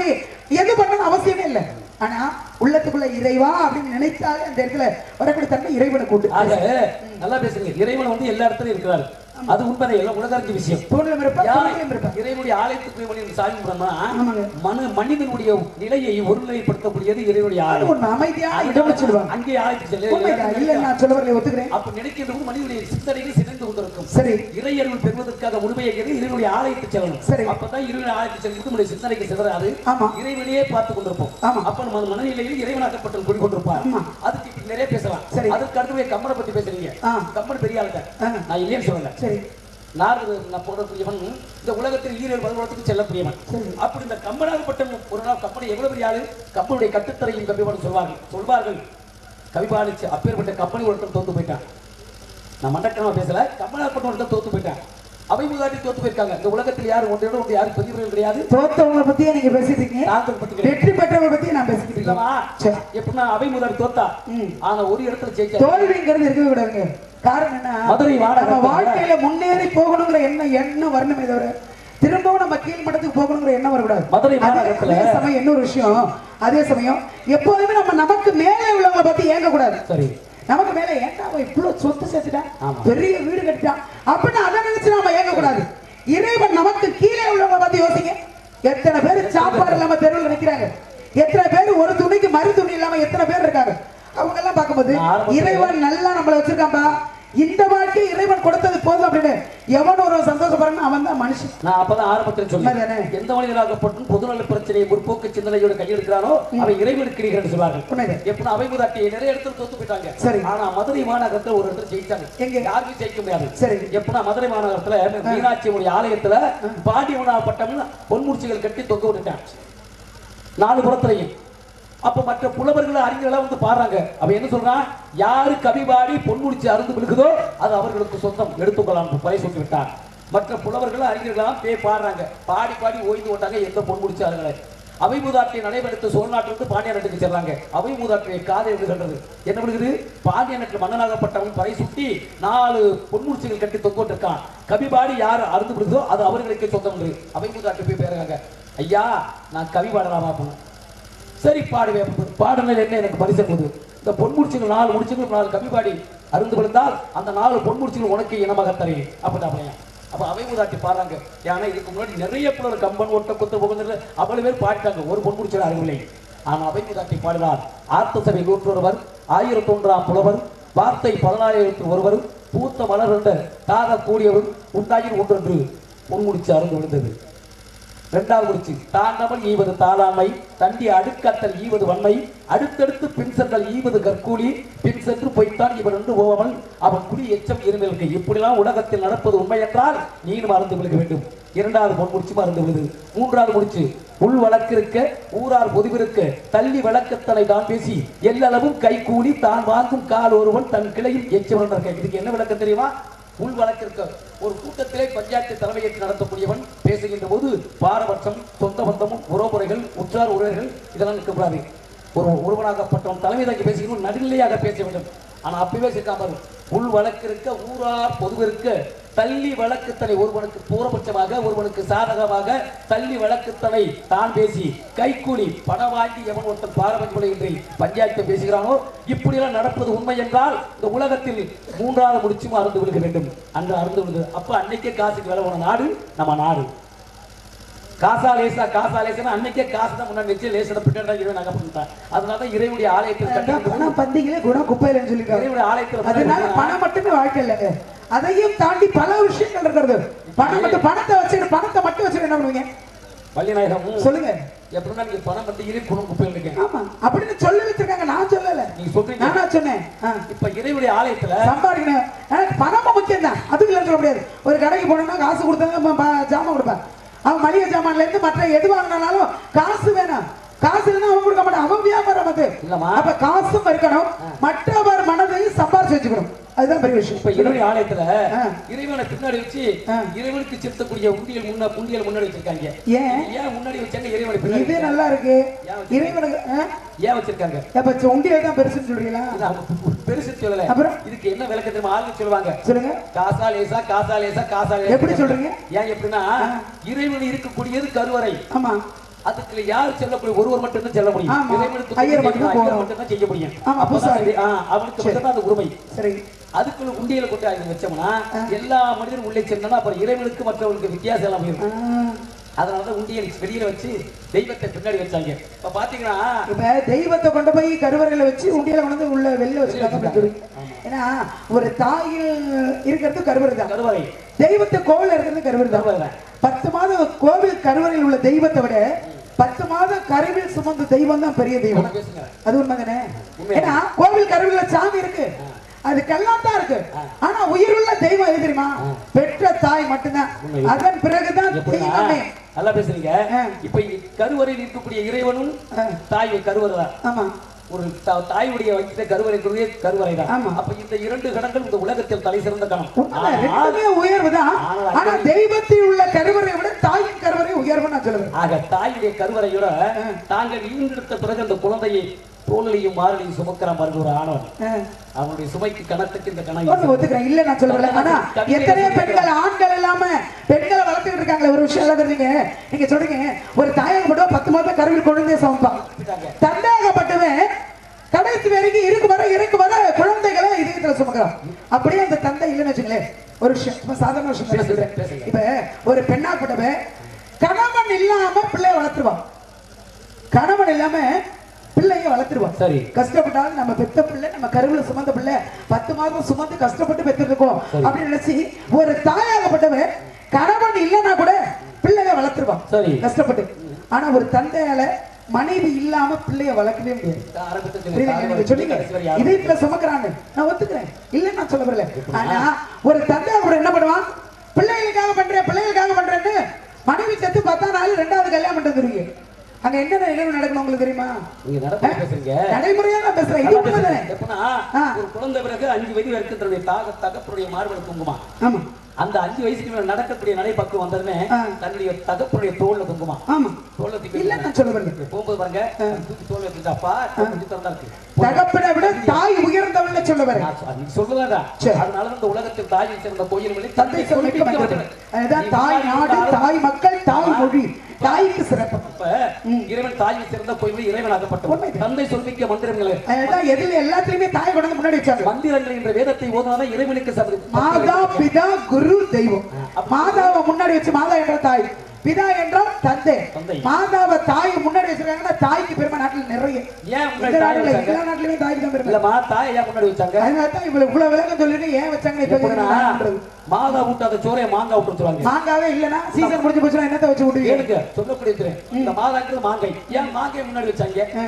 எது பண்ணணும் அவசியமே இல்லை ஆனா உள்ளத்துக்குள்ள இறைவா அப்படின்னு நினைத்தாலே அந்த இடத்துல வரக்கூடிய தன்மை இறைவனுக்கு உண்டு ஆக நல்லா பேசுங்க இறைவன் வந்து எல்லா இடத்துலயும் இருக்கிறாரு அது உண்மை எல்லாம் உலகறிஞ்ச விஷயம் தூணிலும் இருப்பா யார் தூணிலும் இருப்பா இறைவனுடைய ஆலயத்துக்கு போய் மனிதன் சாமி கும்பிடணும்னா ஆமாங்க. மனு மனிதனுடைய நிலையை ஒருநிலைப்படுத்தக்கூடியது இறைவனுடைய அது ஆலயம் உண்மை அமைதியான இடம் சொல்லுவாங்க அங்கே ஆலயத்துக்கு உண்மைதான் இல்ல செல்ல நான் சொல்ல வரல ஒத்துக்கிறேன் அப்ப நினைக்கின்ற போது மனிதனுடைய சிந்தனைகள் சிதைந்து கொண்டிருக்கும் சரி இறையருள் பெறுவதற்காக முழுமையாக இறைவனுடைய ஆலயத்துக்கு செல்லணும் சரி. அப்பதான் இறைவனுடைய ஆலயத்துக்கு செல்லும் நம்முடைய சிந்தனைக்கு சிதறாது ஆமா இறைவனையே பார்த்து கொண்டிருப்போம் ஆமா. அப்ப நம்ம மனநிலையில் இறைவனாக்கப்பட்ட குடிக்கொண்டிருப்பார் ஆமா. அதுக்கு இப்ப நிறைய பேசலாம் சரி. அதுக்கு அடுத்து கம்மனை பத்தி பேசுறீங்க ஆ. கம்மன் பெரிய ஆளுங்க ஆ. நான் இல்லைன்னு சொல்லல சரி நாரது நான் போடக்கூடியவன் இந்த உலகத்தில் ஈரேழு பதினோடத்துக்கு செல்லக்கூடியவன் சரி. அப்படி இந்த கம்பனாகப்பட்ட ஒரு நாள் கம்பனை எவ்வளவு பெரிய ஆளு கம்பனுடைய கட்டுத்தரையும் கவிபாடு சொல்வார்கள் சொல்வார்கள் கவிபாலிச்சு அப்பேற்பட்ட கம்பெனி ஒருத்தர் தோத்து போயிட்டான் நான் மண்டக்கமா பேசல கம்பனாகப்பட்ட ஒருத்தர் தோத்து போயிட்டான் அவை முதாட்டி தோத்து போயிருக்காங்க இந்த உலகத்தில் யாரு ஒன்றையோட ஒன்று யாரும் பெரியவர்கள் கிடையாது தோத்தவங்களை பத்தியே நீங்க பேசிட்டு இருக்கீங்க தாங்கள் பத்தி கிடையாது வெற்றி பெற்றவங்களை பத்தியே நான் பேசிட்டு இருக்கேன் இல்லவா சரி. எப்படின்னா அவை முதாட்டி தோத்தா ம். ஆனா ஒரு இடத்துல ஜெயிச்சா தோல்விங்கிறது இருக்கவே கூடாதுங்க காரணம் என்ன மதுரை வாடகை நம்ம வாழ்க்கையில முன்னேறி போகணுங்கிற எண்ணம் எண்ணம் வரணுமே தவிர திரும்பவும் நம்ம கீழ் மட்டத்துக்கு போகணுங்கிற எண்ணம் வரக்கூடாது மதுரை அதே- மாநகரத்துல- அதே சமயம் இன்னொரு விஷயம் அதே சமயம் எப்போதுமே நம்ம நமக்கு மேலே உள்ளவங்களை பத்தி ஏங்க கூடாது சரி நமக்கு மேல ஏன்டா அவன் இவ்வளவு சொத்து சேர்த்துட்டான் ஆமா. பெரிய வீடு கட்டிட்டான் அப்படின்னு அதை நினைச்சு நாம ஏங்க கூடாது இறைவன் நமக்கு கீழே உள்ளவங்க பத்தி யோசிங்க எத்தனை பேர் சாப்பாடு இல்லாம தெருவில் நிக்கிறாங்க எத்தனை பேர் ஒரு துணிக்கு மறு துணி இல்லாம எத்தனை பேர் இருக்காங்க அவங்க எல்லாம் பார்க்கும்போது நான் ஆரம்பத்துல- இறைவன் நல்லா நம்மள வச்சிருக்கான்பா இந்த வாழ்க்கை இறைவன் கொடுத்தது போதும் அப்படின்னு எவன் ஒரு சந்தோஷப்படுறான்னு அவன் தான் மனுஷன் நான் அப்பதான் ஆரம்பத்தில் உண்மைதானே? சொன்னேன் எந்த மனிதனாகப்பட்டும் பொதுநல பிரச்சனையை முற்போக்கு சிந்தனையோட கையெடுக்கிறானோ அவன் இறைவனுக்கு இணைகிறான்னு சொல்வார்கள் உண்மைதான். எப்படின்னா அவை முதாட்டியை நிறைய இடத்துல தோத்து போயிட்டாங்க சரி. ஆனா மதுரை மாநகரத்துல ஒரு இடத்துல ஜெயிச்சாங்க எங்க? யாருக்கும் ஜெயிக்க முடியாது சரி. எப்படின்னா மதுரை மாநகரத்துல மீனாட்சியுடைய ஆலயத்துல பாண்டி உணாப்பட்டம் பொன்முடிச்சுகள் கட்டி தொங்க விட்டுட்டான் நாலு புறத்துலையும் அப்ப மற்ற புலவர்கள் அறிஞர்கள் வந்து பாடுறாங்க அவ என்ன சொல்றான் யாரு கவி பாடி பொன்முடிச்சு அருந்து விழுகுதோ அது அவர்களுக்கு சொந்தம் எடுத்துக்கொள்ளலாம் பறை சொல்லி விட்டார் மற்ற புலவர்கள் அறிஞர்களாம் போய் பாடுறாங்க பாடி பாடி ஓய்ந்து விட்டாங்க எந்த பொன்முடிச்சு அருங்களை அவை மூதாட்டியை நடைபெடுத்து சோழ நாட்டிலிருந்து பாண்டிய நாட்டுக்கு செல்றாங்க அவை மூதாட்டியை காதை விடுகின்றது என்ன விடுகிறது பாண்டிய நாட்டில் மன்னனாகப்பட்டவன் பறை சுட்டி நாலு பொன்முடிச்சுகள் கட்டி தொங்கிட்டு இருக்கான் கவி பாடி யார் அருந்து விடுதோ அது அவர்களுக்கு சொந்தம் என்று அவை மூதாட்டி போய் பேருக்காங்க ஐயா நான் கவி பாடலாமா அப்படின்னு சரி பாடுவேன் பாடுனது என்ன எனக்கு பரிசு போது இந்த பொன்முடிச்சுகள் நாலு முடிச்சுகள் நாலு கவி பாடி அருந்து விழுந்தால் அந்த நாலு பொன்முடிச்சுகள் உனக்கு இனமாக தரேன் அப்படிதான் பையன் அப்ப அவை மூதாட்டி பாடுறாங்க ஏன்னா இதுக்கு முன்னாடி நிறைய புலர் கம்பன் ஒட்ட குத்த புகுந்து அவ்வளவு பேர் பாடிட்டாங்க ஒரு பொன்முடிச்சல் அறிவில்லை ஆனா அவை மூதாட்டி பாடினார் ஆர்த்த சபை நூற்றொருவர் ஆயிரத்தி ஒன்றாம் புலவர் வார்த்தை பதினாயிரத்தி ஒருவர் பூத்த மலர் என்ற தாக கூடியவர் உண்டாயின் ஒன்றொன்று பொன்முடிச்சு அருந்து விழுந்தது இரண்டாவது குறிச்சு தாண்டவன் ஈவது தாளாண்மை தண்டி அடுக்கத்தல் ஈவது வன்மை அடுத்தடுத்து பின் சென்றல் ஈவது கற்கூலி பின் சென்று பொய்த்தான் இவன் என்று போவவன் அவன் குடி எச்சம் இருந்தவனுக்கு இப்படிலாம் உலகத்தில் நடப்பது உண்மை என்றால் நீனும் மறந்து விழுக வேண்டும் இரண்டாவது பொன் முடிச்சு மறந்து விழுது மூன்றாவது முடிச்சு உள் வழக்கிருக்க ஊரார் பொதுவிருக்க தள்ளி வழக்கத்தனை தான் பேசி எல்லளவும் கை கூலி தான் வாங்கும் கால் ஒருவன் தன் கிளையில் எச்சவன் இருக்க இதுக்கு என்ன விளக்கம் தெரியுமா உள் வழக்கிற்கு ஒரு கூட்டத்திலே பஞ்சாயத்து தலைமையேற்று நடத்தக்கூடியவன் பேசுகின்ற போது பாரபட்சம் சொந்த பந்தமும் உறவுமுறைகள் உற்றார் உறவுகள் இதெல்லாம் இருக்கக்கூடாது ஒரு ஒருவனாகப்பட்டவன் தலைமை தாங்கி பேசுகிறவன் நடுநிலையாக பேச வேண்டும் ஆனா அப்பவே சிக்காமல் உள் வழக்கிருக்க ஊரார் பொதுவிருக்க தள்ளி வழக்குத்தனை ஒருவனுக்கு பூரபட்சமாக ஒருவனுக்கு சாதகமாக தள்ளி வழக்குத்தனை தான் பேசி கைக்கூலி பணம் வாங்கி எவன் ஒருத்தன் பாரபட்சமின்றி பஞ்சாயத்தை பேசுகிறானோ இப்படியெல்லாம் நடப்பது உண்மை என்றால் இந்த உலகத்தில் மூன்றாவது முடிச்சும் அருந்து விழுக வேண்டும் அன்று அருந்து விழுது அப்ப அன்னைக்கே காசுக்கு விலை போன நாடு நம்ம நாடு காசா லேசா காசா லேசா அன்னைக்கே காசு தான் முன்னாடி வச்சு லேசா பின்னாடி இறைவன் நகை பண்ணிட்டான் அதனால தான் இறைவனுடைய ஆலயத்தில் அதான் கட்டி பணம் பந்திகளே குணம் குப்பையிலன்னு சொல்லிட்டாங்க இறைவனுடைய ஆலயத்தில் அதனால பணம் மட்டுமே வாழ்க்கை இல்லைங்க அதையும் தாண்டி பல விஷயங்கள் இருக்கிறது பணம் மட்டும் பணத்தை வச்சுட்டு பணத்தை மட்டும் வச்சுட்டு என்ன பண்ணுவீங்க வள்ளிநாயகம் சொல்லுங்க எப்படின்னா நீங்க பணம் பண்டிகையிலே குணம் குப்பையில் இருக்கேன் ஆமா அப்படின்னு சொல்லி வச்சிருக்காங்க நான் சொல்லல நீங்க சொல்றீங்க நானா சொன்னேன் ஆ. இப்ப இறைவனுடைய ஆலயத்துல சம்பாதிக்கணும் எனக்கு பணமும் முக்கியம் தான் அதுக்கு இல்லைன்னு சொல்ல முடியாது ஒரு கடைக்கு போனோம்னா காசு கொடுத்தா ஜாமான் கொடுப்பேன் அவன் மளிகை ஜாமான்ல இருந்து மற்ற எது வாங்கினாலும் காசு வேணும் காசு இல்லைன்னா அவன் கொடுக்க மாட்டான் அவன் வியாபாரம் அது இல்லம்மா. அப்ப காசும் இருக்கணும் மற்றவர் மனதையும் சம்பாரிச்சு வச்சுக்கணும் அதுதான் பெரிய விஷயம் இப்ப இறைவனுடைய ஆலயத்துல ஆ. இறைவனை பின்னாடி வச்சு ஆ. இறைவனுக்கு செலுத்தக்கூடிய உண்டியல் முன்ன உண்டியல் முன்னாடி வச்சிருக்காங்க ஏன் ஏன் முன்னாடி வச்சாங்க இறைவனை பின்னாடி இதே வச்சாங்க? நல்லா இருக்கு ஏன் வச்சிருக்க? இறைவனுக்கு ஆ? ஏன் வச்சிருக்காங்க அப்ப உண்டியல் தான் பெருசுன்னு சொல்றீங்களா இது அவங்க பெருசு சொல்லல அப்புறம்? இதுக்கு என்ன விளக்கம் தெரியுமா ஆளுங்க சொல்லுவாங்க சொல்லுங்க காசா லேசா காசா லேசா காசா லேசா எப்படி சொல்றீங்க? ஏன் எப்படின்னா இறைவன் இருக்கக்கூடியது கருவறை ஆமா அதுக்கு யார் செல்லக்கூடிய ஒருவர் மட்டும்தான் செல்ல முடியும் ஆமா. இறைவனுக்கு ஐயர் துணை மட்டும் ஐயர் போகணும். மட்டும்தான் செய்ய முடியும் ஆமா, அப்பதான் பூசாரி. இது- ஆ, அவனுக்கு மட்டும்தான் அந்த உரிமை சரி அதுக்குள்ள உண்டியல கொண்டு அதை வச்சோம்னா எல்லா மனிதரும் உள்ளே சென்றோம்னா அப்புறம் இறைவனுக்கு மற்றவர்களுக்கு வித்தியாசம் எல்லாம் போயிடும் ஆ. அதனாலதான் உண்டியல் வெளியில வச்சு தெய்வத்தை பின்னாடி வச்சாங்க இப்ப பாத்தீங்கன்னா இப்ப தெய்வத்தை கொண்டு போய் கருவறையில வச்சு உண்டியல கொண்டு வந்து உள்ள வெளில வச்சிருக்காங்க அப்படின்னு சொல்லி. ஏன்னா ஒரு தாயில் இருக்கிறது கருவறை தான் கருவறை தெய்வத்தை கோவில் இருக்கிறது கருவறை தான் கருவறை தான். பத்து மாதம் கோவில் கருவறையில் உள்ள தெய்வத்தை விட பத்து மாதம் கருவில் சுமந்த தெய்வம் தான் பெரிய தெய்வம் நல்லா பேசுங்க அது உண்மைதானே உண்மை. ஏன்னா கோவில் கருவில சாமி இருக்கு அதுக்கெல்லாம் தான் இருக்கு ஆனா உயிருள்ள தெய்வம் எது தெரியுமா பெற்ற தாய் மட்டும்தான் உண்மை. அதன் பிறகுதான் எப்படின்னா தெய்வமே நல்லா பேசுறீங்க ஆ. இப்ப இங்க கருவறையில் இருக்கக்கூடிய இறைவனும் ஆ. தாய் கருவறை தான் ஆமா ஒரு த- தாயுடைய வைத்த கருவறைக்குரிய கருவறை தான் ஆமா. அப்ப இந்த இரண்டு கணங்கள் இந்த உலகத்தில் தலை சிறந்த கணம் உண்மைதான். ஆனால் ரெண்டுமே உயர்வுதான் ஆனால் ஆனா தெய்வத்தில் உள்ள கருவறை விட தாயின் கருவறை உயர்வு நான் சொல்லுவேன் ஆக தாயுடைய கருவறையோட தாங்கள் ஈண்டெடுத்த பிறகு அந்த குழந்தையை தோளிலையும் மாரலையும் சுமக்கிற மாதிரி ஒரு ஆணவன் அவனுடைய சுமைக்கு கணத்துக்கு இந்த கணம் ஒண்ணு ஒத்துக்கிறேன் இல்ல நான் சொல்லல ஆனா எத்தனையோ பெண்கள் ஆண்கள் இல்லாம பெண்களை வளர்த்துட்டு இருக்காங்களே ஒரு விஷயம் எல்லாம் தெரியுங்க நீங்க சொல்றீங்க ஒரு தாயாகப்பட்டவன் பத்து மாதம் கருவில் குழந்தைய சமைப்பான் தந்தையாகப்பட்டவன் கடைசி வரைக்கும் இருக்கு வர இருக்கு வர குழந்தைகளை இதயத்துல சுமக்கிறான் அப்படியே அந்த தந்தை இல்லைன்னு வச்சுங்களேன் ஒரு விஷயம் சும்மா சாதாரண விஷயம் தான் சொல்றேன். பேசுங்க. இப்ப ஒரு பெண்ணாகப்பட்டவன் கணவன் இல்லாம பிள்ளைய வளர்த்துருவான் கணவன் இல்லாம பிள்ளைய வளர்த்துருவான் சரி கஷ்டப்பட்டாலும் நம்ம பெத்த பிள்ளை நம்ம கருவுல சுமந்த பிள்ளை பத்து மாதம் சுமந்து கஷ்டப்பட்டு பெற்றிருக்கோம் சரி. அப்படின்னு நினைச்சு ஒரு தாயாகப்பட்டவன் கணவன் இல்லைன்னா கூட பிள்ளைய வளர்த்துருவான் சரி. கஷ்டப்பட்டு ஆனா ஒரு தந்தையால மனைவி இல்லாம பிள்ளைய வளர்க்கவே முடியாது ஆரம்பத்தில் புரியுதுங்களா? நீங்க சொன்னீங்க இதயத்துல சுமக்கிறாங்க நான் ஒத்துக்கிறேன் இல்ல நான் சொல்ல வரல ஆனா ஒரு தந்தை கூட என்ன பண்ணுவான் பிள்ளைகளுக்காக பண்றேன் பிள்ளைகளுக்காக பண்றேன்னு மனைவி செத்து பத்தாம் நாள் ரெண்டாவது கல்யாணம் பண்ணிட்டு வந்துருவீங்க அங்க என்ன நிகழ்வு நடக்கணும் உங்களுக்கு தெரியுமா நீங்க நடத்த பேசுறீங்க நடைமுறையா நான் பேசுறேன் இது நல்லா உண்மைதானே பேசுறீங்க. எப்படின்னா ஆ. ஒரு குழந்தை பிறகு அஞ்சு வயது வரைக்கும் தன்னுடைய தாக தகப்பனுடைய மார்பல் தூங்குமா ஆமா அந்த அஞ்சு வயசுக்கு மேல நடக்கக்கூடிய நடை பக்குவம் வந்ததுமே ஆ. தன்னுடைய தகப்பனுடைய தோல்ல தூங்குமா ஆமா தோல்ல தூக்கி இல்ல நான் சொல்ல வரல போகும்போது பாருங்க தூக்கி தோல்ல வச்சுட்டாப்பா தூக்கி திறந்தா இருக்கு தகப்பனை விட தாய் உயர்ந்தவள்னு சொல்ல வரேன் நான் சொ- நீ சொல்லுதாடா சரி. அதனால இந்த உலகத்தில் தாயை சேர்ந்த கோயில்களில் தந்தை சொல்லிக்க மாட்டேன் அதுதான் தாய் நாடு தாய் மக்கள் தாய் மொழி தாய்க்கு சிறப்பு அப்ப இறைவன் தாயை சேர்ந்த கோயில் இறைவனாகப்பட்டவன் உண்மை. தந்தை சொல்லிக்க மந்திரங்களை அதுதான் எதுல எல்லாத்துலயுமே தாய் கொண்டு வந்து முன்னாடி வச்சாங்க மந்திரங்கள் என்ற வேதத்தை ஓதுனாதான் இறைவனுக்கு சபரி மாதா பிதா குரு தெய்வம் மாதாவை முன்னாடி வச்சு மாதா என்ற தாய் பிதா என்றால் தந்தை தந்தை. மாதாவை தாய் முன்னாடி வச்சிருக்காங்கன்னா தாய்க்கு பெருமை நாட்டில் நிறைய ஏன் இந்த முன்னாடி தாய் நாட்டுல வச்சாங்க எல்லா நாட்டிலுமே தாய்க்கு தான் பெருமை இல்லம்மா தாயை ஏன் முன்னாடி வச்சாங்க அதனால தான் இவ்வளவு இவ்வளவு விளக்கம் சொல்லிட்டு ஏன் வச்சாங்க இப்ப எப்படின்னா கேக்குறீங்களா? மாதா ஊட்டாத சோறைய மாங்காய் விட்டு வச்சுருவாங்க மாங்காவே இல்லைன்னா சீசன் முடிஞ்சு போச்சுன்னா என்னத்தை வச்சு விடுவீங்க ஏனுக்கு சொல்லக்கூடிய திரு. இந்த மாதாங்கிறது மாங்காய் ஏன் மாங்காய் முன்னாடி வச்சாங்க ஆ.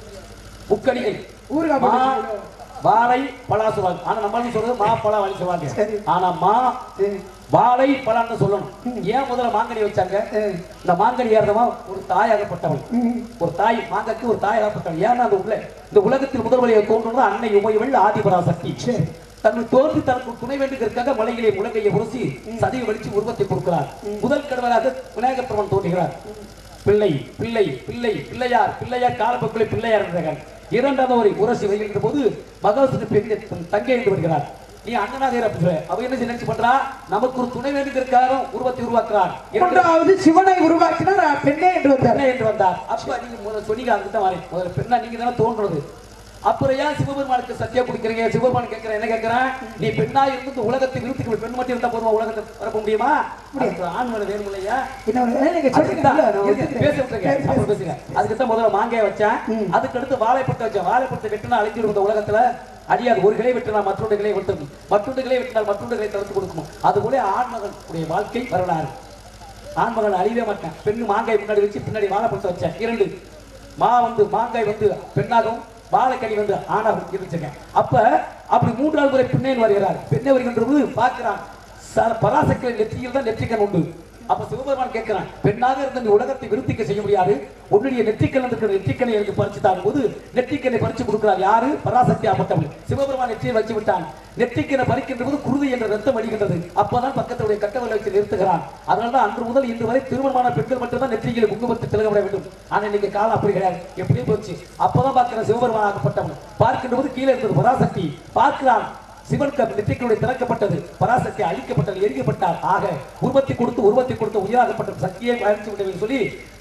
முக்கணிகள் ஊறுகாய் மா போட்டு வாழை பலா சொல்லுவாங்க ஆனா நம்மளும் சொல்றது மா பலா வாழை சொல்லுவாங்க சரி. ஆனா மா சரி. வாழை பலான்னு சொல்லணும் ஏன் முதல்ல மாங்கனி வச்சாங்க ஆ. இந்த மாங்கனி ஏறதமா ஒரு தாயாகப்பட்டவள் ம். ஒரு தாய் மாங்கற்கு ஒரு தாயாகப்பட்டவள் ஏன்னா அந்த உள்ள இந்த உலகத்தில் முதல் வழியை தோன்றுவது அன்னை உமையவள் ஆதிபராசக்தி சரி. தன்னை தோன்றி தனக்கு துணை வேண்டுகிறதுக்காக மலையிலே முழங்கையை உரசி சதியை வலிச்சு உருவத்தை கொடுக்கிறார் முதல் கடவுளாக விநாயகர் பெருமான் தோன்றுகிறார் பிள்ளை பிள்ளை பிள்ளை பிள்ளையார் பிள்ளையார் காலப்பக்குள்ளே பிள்ளையார் என்றார்கள் இரண்டாவது ஒரு உரசி வருகின்ற போது மகாசுக்கு பெரிய தன் தங்கை என்று வருகிறார் நீ அண்ணனாக இரு அப்படின்னு சொல்லு. அவ என்ன செய்ய நினைச்சு பண்றா நமக்கு ஒரு துணை வேண்டுகிறதுக்காக உருவத்தை உருவாக்குறார் இரண்டு மூன்றாவது சிவனை உருவாக்கினார் பெண்ணே என்று வந்தார் பெண்ணே என்று வந்தார் அப்ப நீங்க முதல்ல சொன்னீங்க அதுக்கு தான் வரேன் முதல்ல பெண்ணா நீங்க தானே தோன்றது அப்புறம் ஏன் சிவபெருமானுக்கு சத்தியா கொடுக்குறீங்க சிவபெருமான் கேட்கிறேன் என்ன கேட்கிறேன் நீ பெண்ணா இருந்து இந்த உலகத்தை நிறுத்திக்க பெண் மட்டும் இருந்தா போதுமா உலகத்தை பரப்ப முடியுமா அதுக்கு ஆண் வேலை வேணும் இல்லையா இன்னொரு ஏய், நீங்க அதுக்கு சொல்றீங்க தான் இல்ல, நான் இருங்க, ஒத்துக்கிறேன். பேச விட்டுருங்க. சரி, அப்புறம் சரி. பேசுங்க. அதுக்கு தான் முதல்ல மாங்காய் வச்சேன் அதுக்கு அடுத்து வாழைப்பழத்தை வச்சேன் வாழைப்பழத்தை வெட்டினா அழிஞ்சிடும் இந்த உலகத்துல அடியாது ஒரு கிளை வெட்டினா மற்றொரு கிளை வெட்டும் மற்றொரு கிளை வெட்டினால் மற்றொரு கிளை தடுத்து கொடுக்கும் அதுபோல ஆண்மகனுடைய வாழ்க்கை வரலாறு ஆண்மகன் அழியவே மாட்டேன் பெண்ணு மாங்காய் முன்னாடி வச்சு பின்னாடி வாழைப்பழத்தை வச்சேன் இரண்டு மா வந்து மாங்காய் வந்து பெண்ணாகவும் வாழைக்கனி வந்து ஆணாகவும் இருந்துச்சுங்க அப்ப அப்படி மூன்றாவது முறை பெண்ணேன் வருகிறார் பெண்ணை வருகின்ற போது பார்க்கிறான் ச- பராசக்தியின் நெற்றியில் தான் நெற்றிக்கண் உண்டு அப்ப சிவபெருமான் கேட்கிறான் பெண்ணாக இருந்த நீ உலகத்தை விருத்திக்க செய்ய முடியாது உன்னுடைய நெற்றிக்கண் இருக்கிற நெற்றிக்கனை எனக்கு பறிச்சு தாரும் போது நெற்றிக்கனை பறிச்சு கொடுக்கிறார் யாரு பராசக்தி ஆப்பட்டவள் சிவபெருமான் நெற்றியை வச்சு விட்டான் நெற்றிக்கனை பறிக்கின்ற போது குருதி என்ற ரத்தம் அடிக்கின்றது அப்பதான் பக்கத்துடைய கட்டவலை வச்சு நிறுத்துகிறான் அதனாலதான் அன்று முதல் இன்று வரை திருமணமான பெண்கள் மட்டும்தான் நெற்றியில் குங்குமத்தை திலகப்பட வேண்டும் ஆனா இன்னைக்கு காலம் அப்படி கிடையாது எப்படியே போச்சு அப்பதான் பார்க்கிற சிவபெருமான் ஆகப்பட்டவன் பார்க்கின்ற போது கீழே இருந்தது பராசக்தி பார்க்கிறான் சிவன் கப் நெற்றிகளுடைய திறக்கப்பட்டது பராசக்தி அழிக்கப்பட்டது எரிக்கப்பட்டார் ஆக உருவத்தை கொடுத்து உருவத்தை கொடுத்து உயிராகப்பட்ட சக்தியை அழித்து விட்டது சொல்லி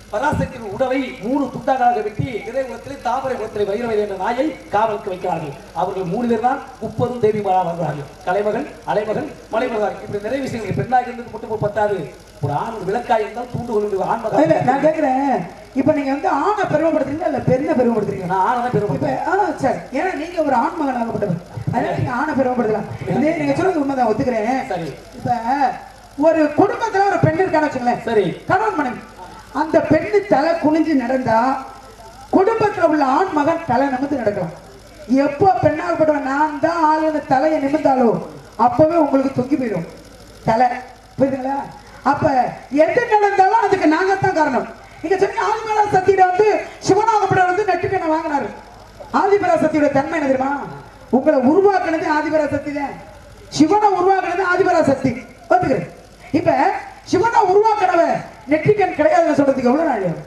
பராசக்தியின் உடலை மூணு துண்டாகளாக வெட்டி நிறை குலத்திலே தாமரை குலத்திலே வைரவை என்ற நாயை காவலுக்கு வைக்கிறார்கள் அவர்கள் மூணு பேர் தான் முப்பதும் தேவி வருகிறார்கள் கலைமகள் அலைமகள் மலைமகள் இப்படி நிறைய விஷயங்கள் பெண்ணாக இருந்தது மட்டும் பத்தாது ஒரு ஆண் ஒரு விளக்காய் இருந்தால் தூண்டுகொள் இல்ல, ஆண்மகன் நான் கேக்குறேன் இப்ப நீங்க வந்து ஆணை பெருமைப்படுத்துறீங்களா இல்ல பெண்ணை பெருமைப்படுத்துறீங்க நான் ஆணை தான் பெருமை இப்ப ஆ சரி ஏன்னா நீங்க ஒரு ஆண் மகன் ஆகப்பட்டவர் அதனால நீங்க ஆணை பெருமைப்படுத்தலாம் இதே நீங்க சொல்றது உண்மைதான் ஒத்துக்கிறேன் சரி இப்ப ஒரு குடும்பத்துல ஒரு பெண் இருக்கான்னு வச்சுங்களேன் சரி கணவன் மனைவி அந்த பெண்ணு தலை குனிஞ்சு நடந்தா குடும்பத்துல உள்ள ஆண் மகன் தலை நிமிர்ந்து நடக்கலாம் எப்போ பெண்ணாகப்பட்டவன் நான் தான் ஆளுன்னு தலையை நிமிர்ந்தாலோ அப்பவே உங்களுக்கு தொங்கி போயிடும் தலை புரியுதுங்களா அப்ப எது நடந்தாலும் அதுக்கு நாங்க தான் காரணம் நீங்க சொன்னீங்க ஆதிபரா சக்தியிட வந்து சிவனாகப்பட்டவர் வந்து நெட்டுக்கண்ணை வாங்கினாரு ஆதிபரா சக்தியோட தன்மை என்ன தெரியுமா உங்களை உருவாக்குனது ஆதிபரா சக்தி தான் சிவனை உருவாக்குனது ஆதிபரா சக்தி ஒத்துக்கிறேன் இப்ப சிவனை உருவாக்குனவ நெற்றிக்கண் கிடையாதுன்னு சொல்றதுக்கு எவ்வளவு நாள் ஆகும்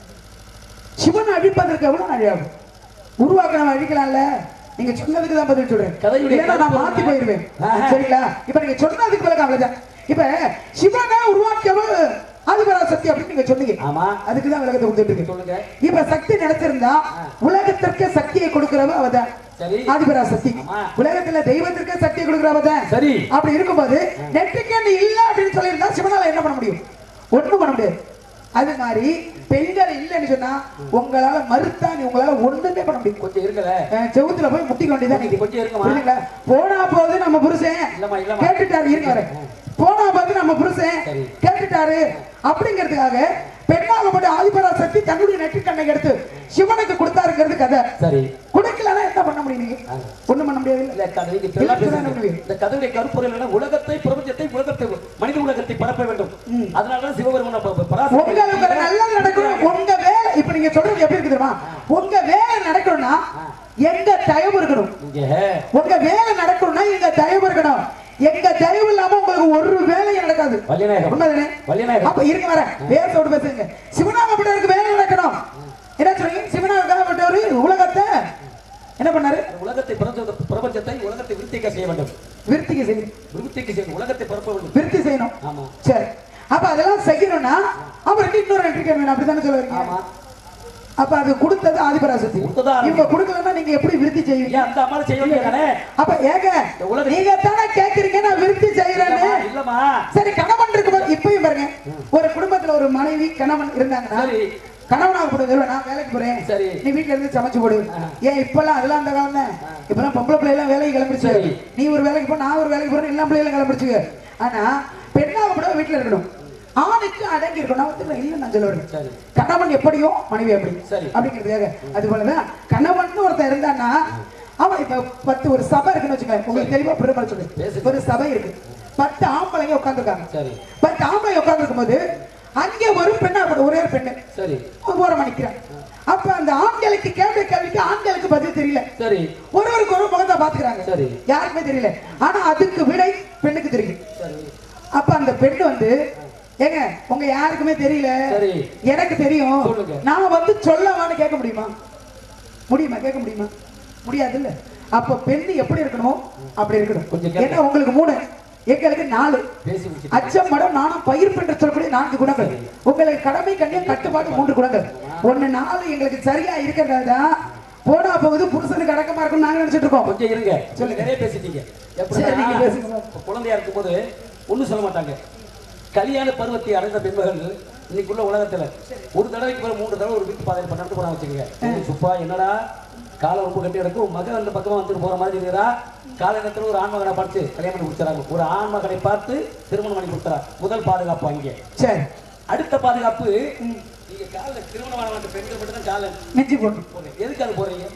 சிவனை அழிப்பதற்கு எவ்வளவு நாள் ஆகும் உருவாக்குனவன் அழிக்கலாம்ல நீங்க சொன்னதுக்கு தான் பதில் சொல்றேன் கதையுடைய இல்லைன்னா நான் கருத்து மாத்தி என்ன? போயிருவேன் ஆஹா. சரிங்களா இப்ப நீங்க சொன்னதுக்கு பிறகு அவ்வளவுதான் இப்ப சிவனை உருவாக்கியவ ஆதிபரா சக்தி அப்படின்னு நீங்க சொன்னீங்க ஆமா அதுக்கு தான் விளக்கத்தை கொடுத்துட்டு இருக்கு சொல்லுங்க இப்ப சக்தி நினைச்சிருந்தா உலகத்திற்கு சக்தியை கொடுக்கிறவ அவதான் சரி ஆதிபரா சக்தி ஆமா. உலகத்துல தெய்வத்திற்கு சக்தியை கொடுக்கிறவ தான் சரி அப்படி இருக்கும்போது நெற்றிக்கண்ணு இல்ல அப்படின்னு சொல்லியிருந்தா சிவனால என்ன பண்ண முடியும் ஒண்ணும் பண்ண முடியாது அது மாதிரி பெண்கள் இல்லைன்னு சொன்னா உங்களால மறுத்தா நீ உங்களால ஒண்ணுமே பண்ண முடியும் கொஞ்சம் இருக்கல அஹ் செவுத்துல போய் முட்டிக்க வேண்டியதான் நீங்க கொஞ்சம் இருக்குமா புரியுதுங்களா போனா போது நம்ம புருஷன் இல்லம்மா இல்லம்மா கேட்டுட்டாரு இருங்க வரேன் போனா போது நம்ம புருஷன் சரி. கேட்டுட்டாரு அப்படிங்கிறதுக்காக பெண்ணாகப்பட்ட ஆதிபரா சக்தி தன்னுடைய நெற்றிக்கண்ணை எடுத்து சிவனுக்கு கொடுத்தாருங்கிறது கதை சரி கொடுக்கலன்னா என்ன பண்ண முடியும் நீங்க ஒண்ணும் பண்ண முடியாது இல்ல கதை நீங்க இல்ல, இப்படியெல்லாம் இப்படிதான் பேசுறீங்க. முடியும். இந்த கதையுடைய கருப்பொருள் என்னன்னா உலகத்தை பிரபஞ்சத்தை உலகத்தை மனித உலகத்தை பரப்ப வேண்டும் ம். அதனாலதான் சிவபெருமான ப- பராசக்தி உங்களுக்கு நல்லது நடக்கணும் உங்க வேலை இப்ப நீங்க சொல்றது எப்படி இருக்கு தெரியுமா உங்க வேலை நடக்கணும்னா எங்க தயவு இருக்கணும் இங்க உங்க வேலை நடக்கணும்னா எங்க தயவு இருக்கணும் எங்க தயவு இல்லாம உங்களுக்கு ஒரு வேலையும் நடக்காது வல்லிநாயகம் உண்மைதானே வல்லிநாயகம் அப்ப இருங்க வர பேசோடு பேசுங்க சிவனாகப்பட்டவருக்கு வேலை நடக்கணும் என்ன சொல்றீங்க சிவனாகப்பட்டவர் உலகத்தை என்ன பண்ணாரு உலகத்தை பிரபஞ்ச- பிரபஞ்சத்தை உலகத்தை விருத்திக்க செய்ய வேண்டும் விருத்திக்கு செய்யணும் விருத்திக்க செய்ய உலகத்தை பரப்ப வேண்டும் விருத்தி செய்யணும் ஆமா சரி அப்ப அதெல்லாம் செய்யணும்னா அவருக்கு இன்னொரு நன்றி வேணும் அப்படித்தானே சொல்லுவீங்க ஆமா அப்ப அது கொடுத்தது ஆதிபராசக்தி கொடுத்ததா ஆதிபராசக்தி. இவங்க கொடுக்கலன்னா நீங்க எப்படி விருத்தி செய்வீங்க ஏன் அந்த அம்மாவை செய்ய வேண்டியதானே அப்ப ஏங்க இந்த உலக- நீங்க தானே கேக்குறீங்க நான் விருத்தி செய்யறேன்னு இல்லம்மா, இல்லம்மா சரி கணவன் இருக்கும்போது இப்பயும் பாருங்க ஒரு குடும்பத்துல ஒரு மனைவி கணவன் இருந்தாங்கன்னா சரி கணவனாக போடுறது நான் வேலைக்கு போறேன் சரி. நீ வீட்ல இருந்து சமைச்சு போடு ஏன் இப்பெல்லாம் அதெல்லாம் அந்த காலம் தான் இப்பெல்லாம் பொம்பளை பிள்ளை எல்லாம் வேலைக்கு கிளம்பிடுச்சு சரி. நீ ஒரு வேலைக்கு போ நான் ஒரு வேலைக்கு போறேன் எல்லா பிள்ளைகளும் கிளம்பிடுச்சு ஆனா பெண்ணாக கூட வீட்டுல இருக்கணும் ஆணுக்கு அடங்கி இருக்கணும் நான் ஒத்துக்கிறேன் இல்ல நான் சொல்ல வரேன் சரி கணவன் எப்படியோ மனைவி எப்படி சரி. அப்படிங்கிறதுக்காக அது போலதான் கணவன் ஒருத்தன் இருந்தான்னா அவன் இப்ப பத்து ஒரு சபை இருக்குன்னு வச்சுக்கோங்க உங்களுக்கு தெளிவா பெருமாள் சொல்லு பேசுங்க. ஒரு சபை இருக்கு பத்து ஆம்பளைங்க உட்காந்துருக்காங்க சரி பத்து ஆம்பளை உட்காந்துருக்கும் போது அங்கே ஒரு பெண்ணா இருப்பாரு, ஒரே ஒரு பெண்ணு சரி ஓரமா நிக்கிறான் அப்ப அந்த ஆண்களுக்கு கேள்வி கேள்விக்கு ஆண்களுக்கு பதில் தெரியல சரி ஒருவருக்கு ஒரு முகத்தை பாத்துக்கிறாங்க சரி. யாருக்குமே தெரியல ஆனா அதுக்கு விடை பெண்ணுக்கு தெரியும் சரி அப்ப அந்த பெண்ணு வந்து ஏங்க உங்க யாருக்குமே தெரியல சரி. எனக்கு தெரியும் சொல்லுங்க. நான் வந்து சொல்லவான்னு கேட்க முடியுமா முடியுமா கேட்க முடியுமா முடியாது இல்ல அப்ப பெண்ணு எப்படி இருக்கணுமோ அப்படி இருக்கணும் கொஞ்சம் கேளுங்க. ஏன்னா உங்களுக்கு மூணு எங்களுக்கு நாலு பேசி முடிச்சு அச்சம் மடம் நாணம் பயிர்ப்பு என்று சொல்லக்கூடிய நான்கு குணங்கள் உங்களுக்கு கடமை கண்ணியம் கட்டுப்பாடு மூன்று குணங்கள் ஒண்ணு நாலு எங்களுக்கு சரியா இருக்கிறதால தான் போனா போகுது புருஷனுக்கு அடக்கமா இருக்கும் நாங்க நினைச்சிட்டு இருக்கோம் கொஞ்சம் இருங்க சொல்லுங்க. சொல்லுங்க நிறைய பேசிட்டீங்க சரி, நீங்க எப்படின்னா பேசுங்க. இப்ப குழந்தையா இருக்கும்போது ஒண்ணும் சொல்ல மாட்டாங்க கல்யாண பருவத்தை அடைந்த பெண்மகள் இன்னைக்குள்ள உலகத்துல ஒரு தடவைக்கு மேல மூன்று தடவை ஒரு வீட்டு பாதையில் பண்ணிட்டு போனா வச்சுக்கோங்க சுப்பா என்னடா காலை ரொம்ப கட்டி கிடக்கும் உன் மகன் அந்த பக்கமா வந்துட்டு போற மாதிரி இருக்குதா கால நேரத்துல ஒரு ஆண் மகனை பார்த்து கல்யாணம் பண்ணி கொடுத்துறாங்க ஒரு ஆண் மகனை பார்த்து திருமணம் பண்ணி கொடுத்துறா முதல் பாதுகாப்பு அங்கே சரி அடுத்த பாதுகாப்பு நீங்க காலில் திருமணம் ஆன பெண்கள் மட்டும் தான் காலை மிஞ்சி போட்டு போடுறீங்க எதுக்கு அது போறீங்க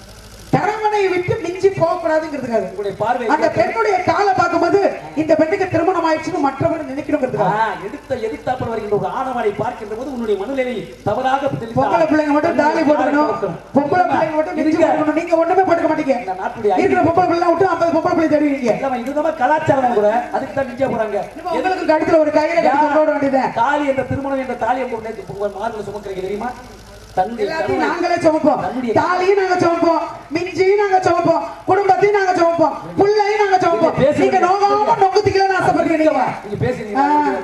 தரமனை விட்டு மிஞ்சி போக கூடாதுங்கிறதுக்காக உங்களுடைய பார்வை அந்த பெண்ணுடைய காலை பார்க்கும்போது இந்த பெண்ணுக்கு திருமணம் ஆயிடுச்சுன்னு மற்றவங்க நினைக்கணுங்கிறதுக்காக ஆ, எடுத்த எதிர்த்தாப்பல் வருகின்ற ஒரு ஆணவனை பார்க்கின்ற போது உன்னுடைய மனநிலை தவறாக தெளிந்தால் பொம்பளை பிள்ளைங்க மட்டும் தாலி போட்டுக்கணும் இருக்கணும். பொம்பளை பிள்ளைங்க மட்டும் மிஞ்சி இருங்க. போட்டுக்கணும் நீங்க ஒண்ணுமே போட்டுக்க மாட்டீங்க இந்த நாட்டுடைய இருக்கிற பொம்பளை பிள்ளை விட்டு ஐம்பது பொம்பளை பிள்ளை தேடுவீங்க இல்லம்மா, இதுதான் கலாச்சாரம் கூட அதுக்கு தான் நிச்சயம் போறாங்க இப்ப உங்களுக்கு கழுத்துல ஒரு கயிறை கட்டி கொண்டு வர வேண்டியது தாலி என்ற திருமணம் என்ற தாலி என்ற நேற்று உங்கள் மார்பில் சுமக்கிறீங்க தெரியுமா தன்னுடைய எல்லாத்தையும் கணவனை- நாங்களே சுமப்போம் தன்னுடைய தாலியும் நாங்க சுமப்போம் மிஞ்சியும் நாங்க சுமப்போம் குடும்பத்தையும் நாங்க சுமப்போம் புள்ளையும் நாங்க சுமப்போம் பேசி நீங்க நோகாம நொங்குத்திக்கலன்னு ஆசைப்படுறீங்க நீங்க நீங்க பேசுறீங்க ஆ. நான் வந்துடுறேன்.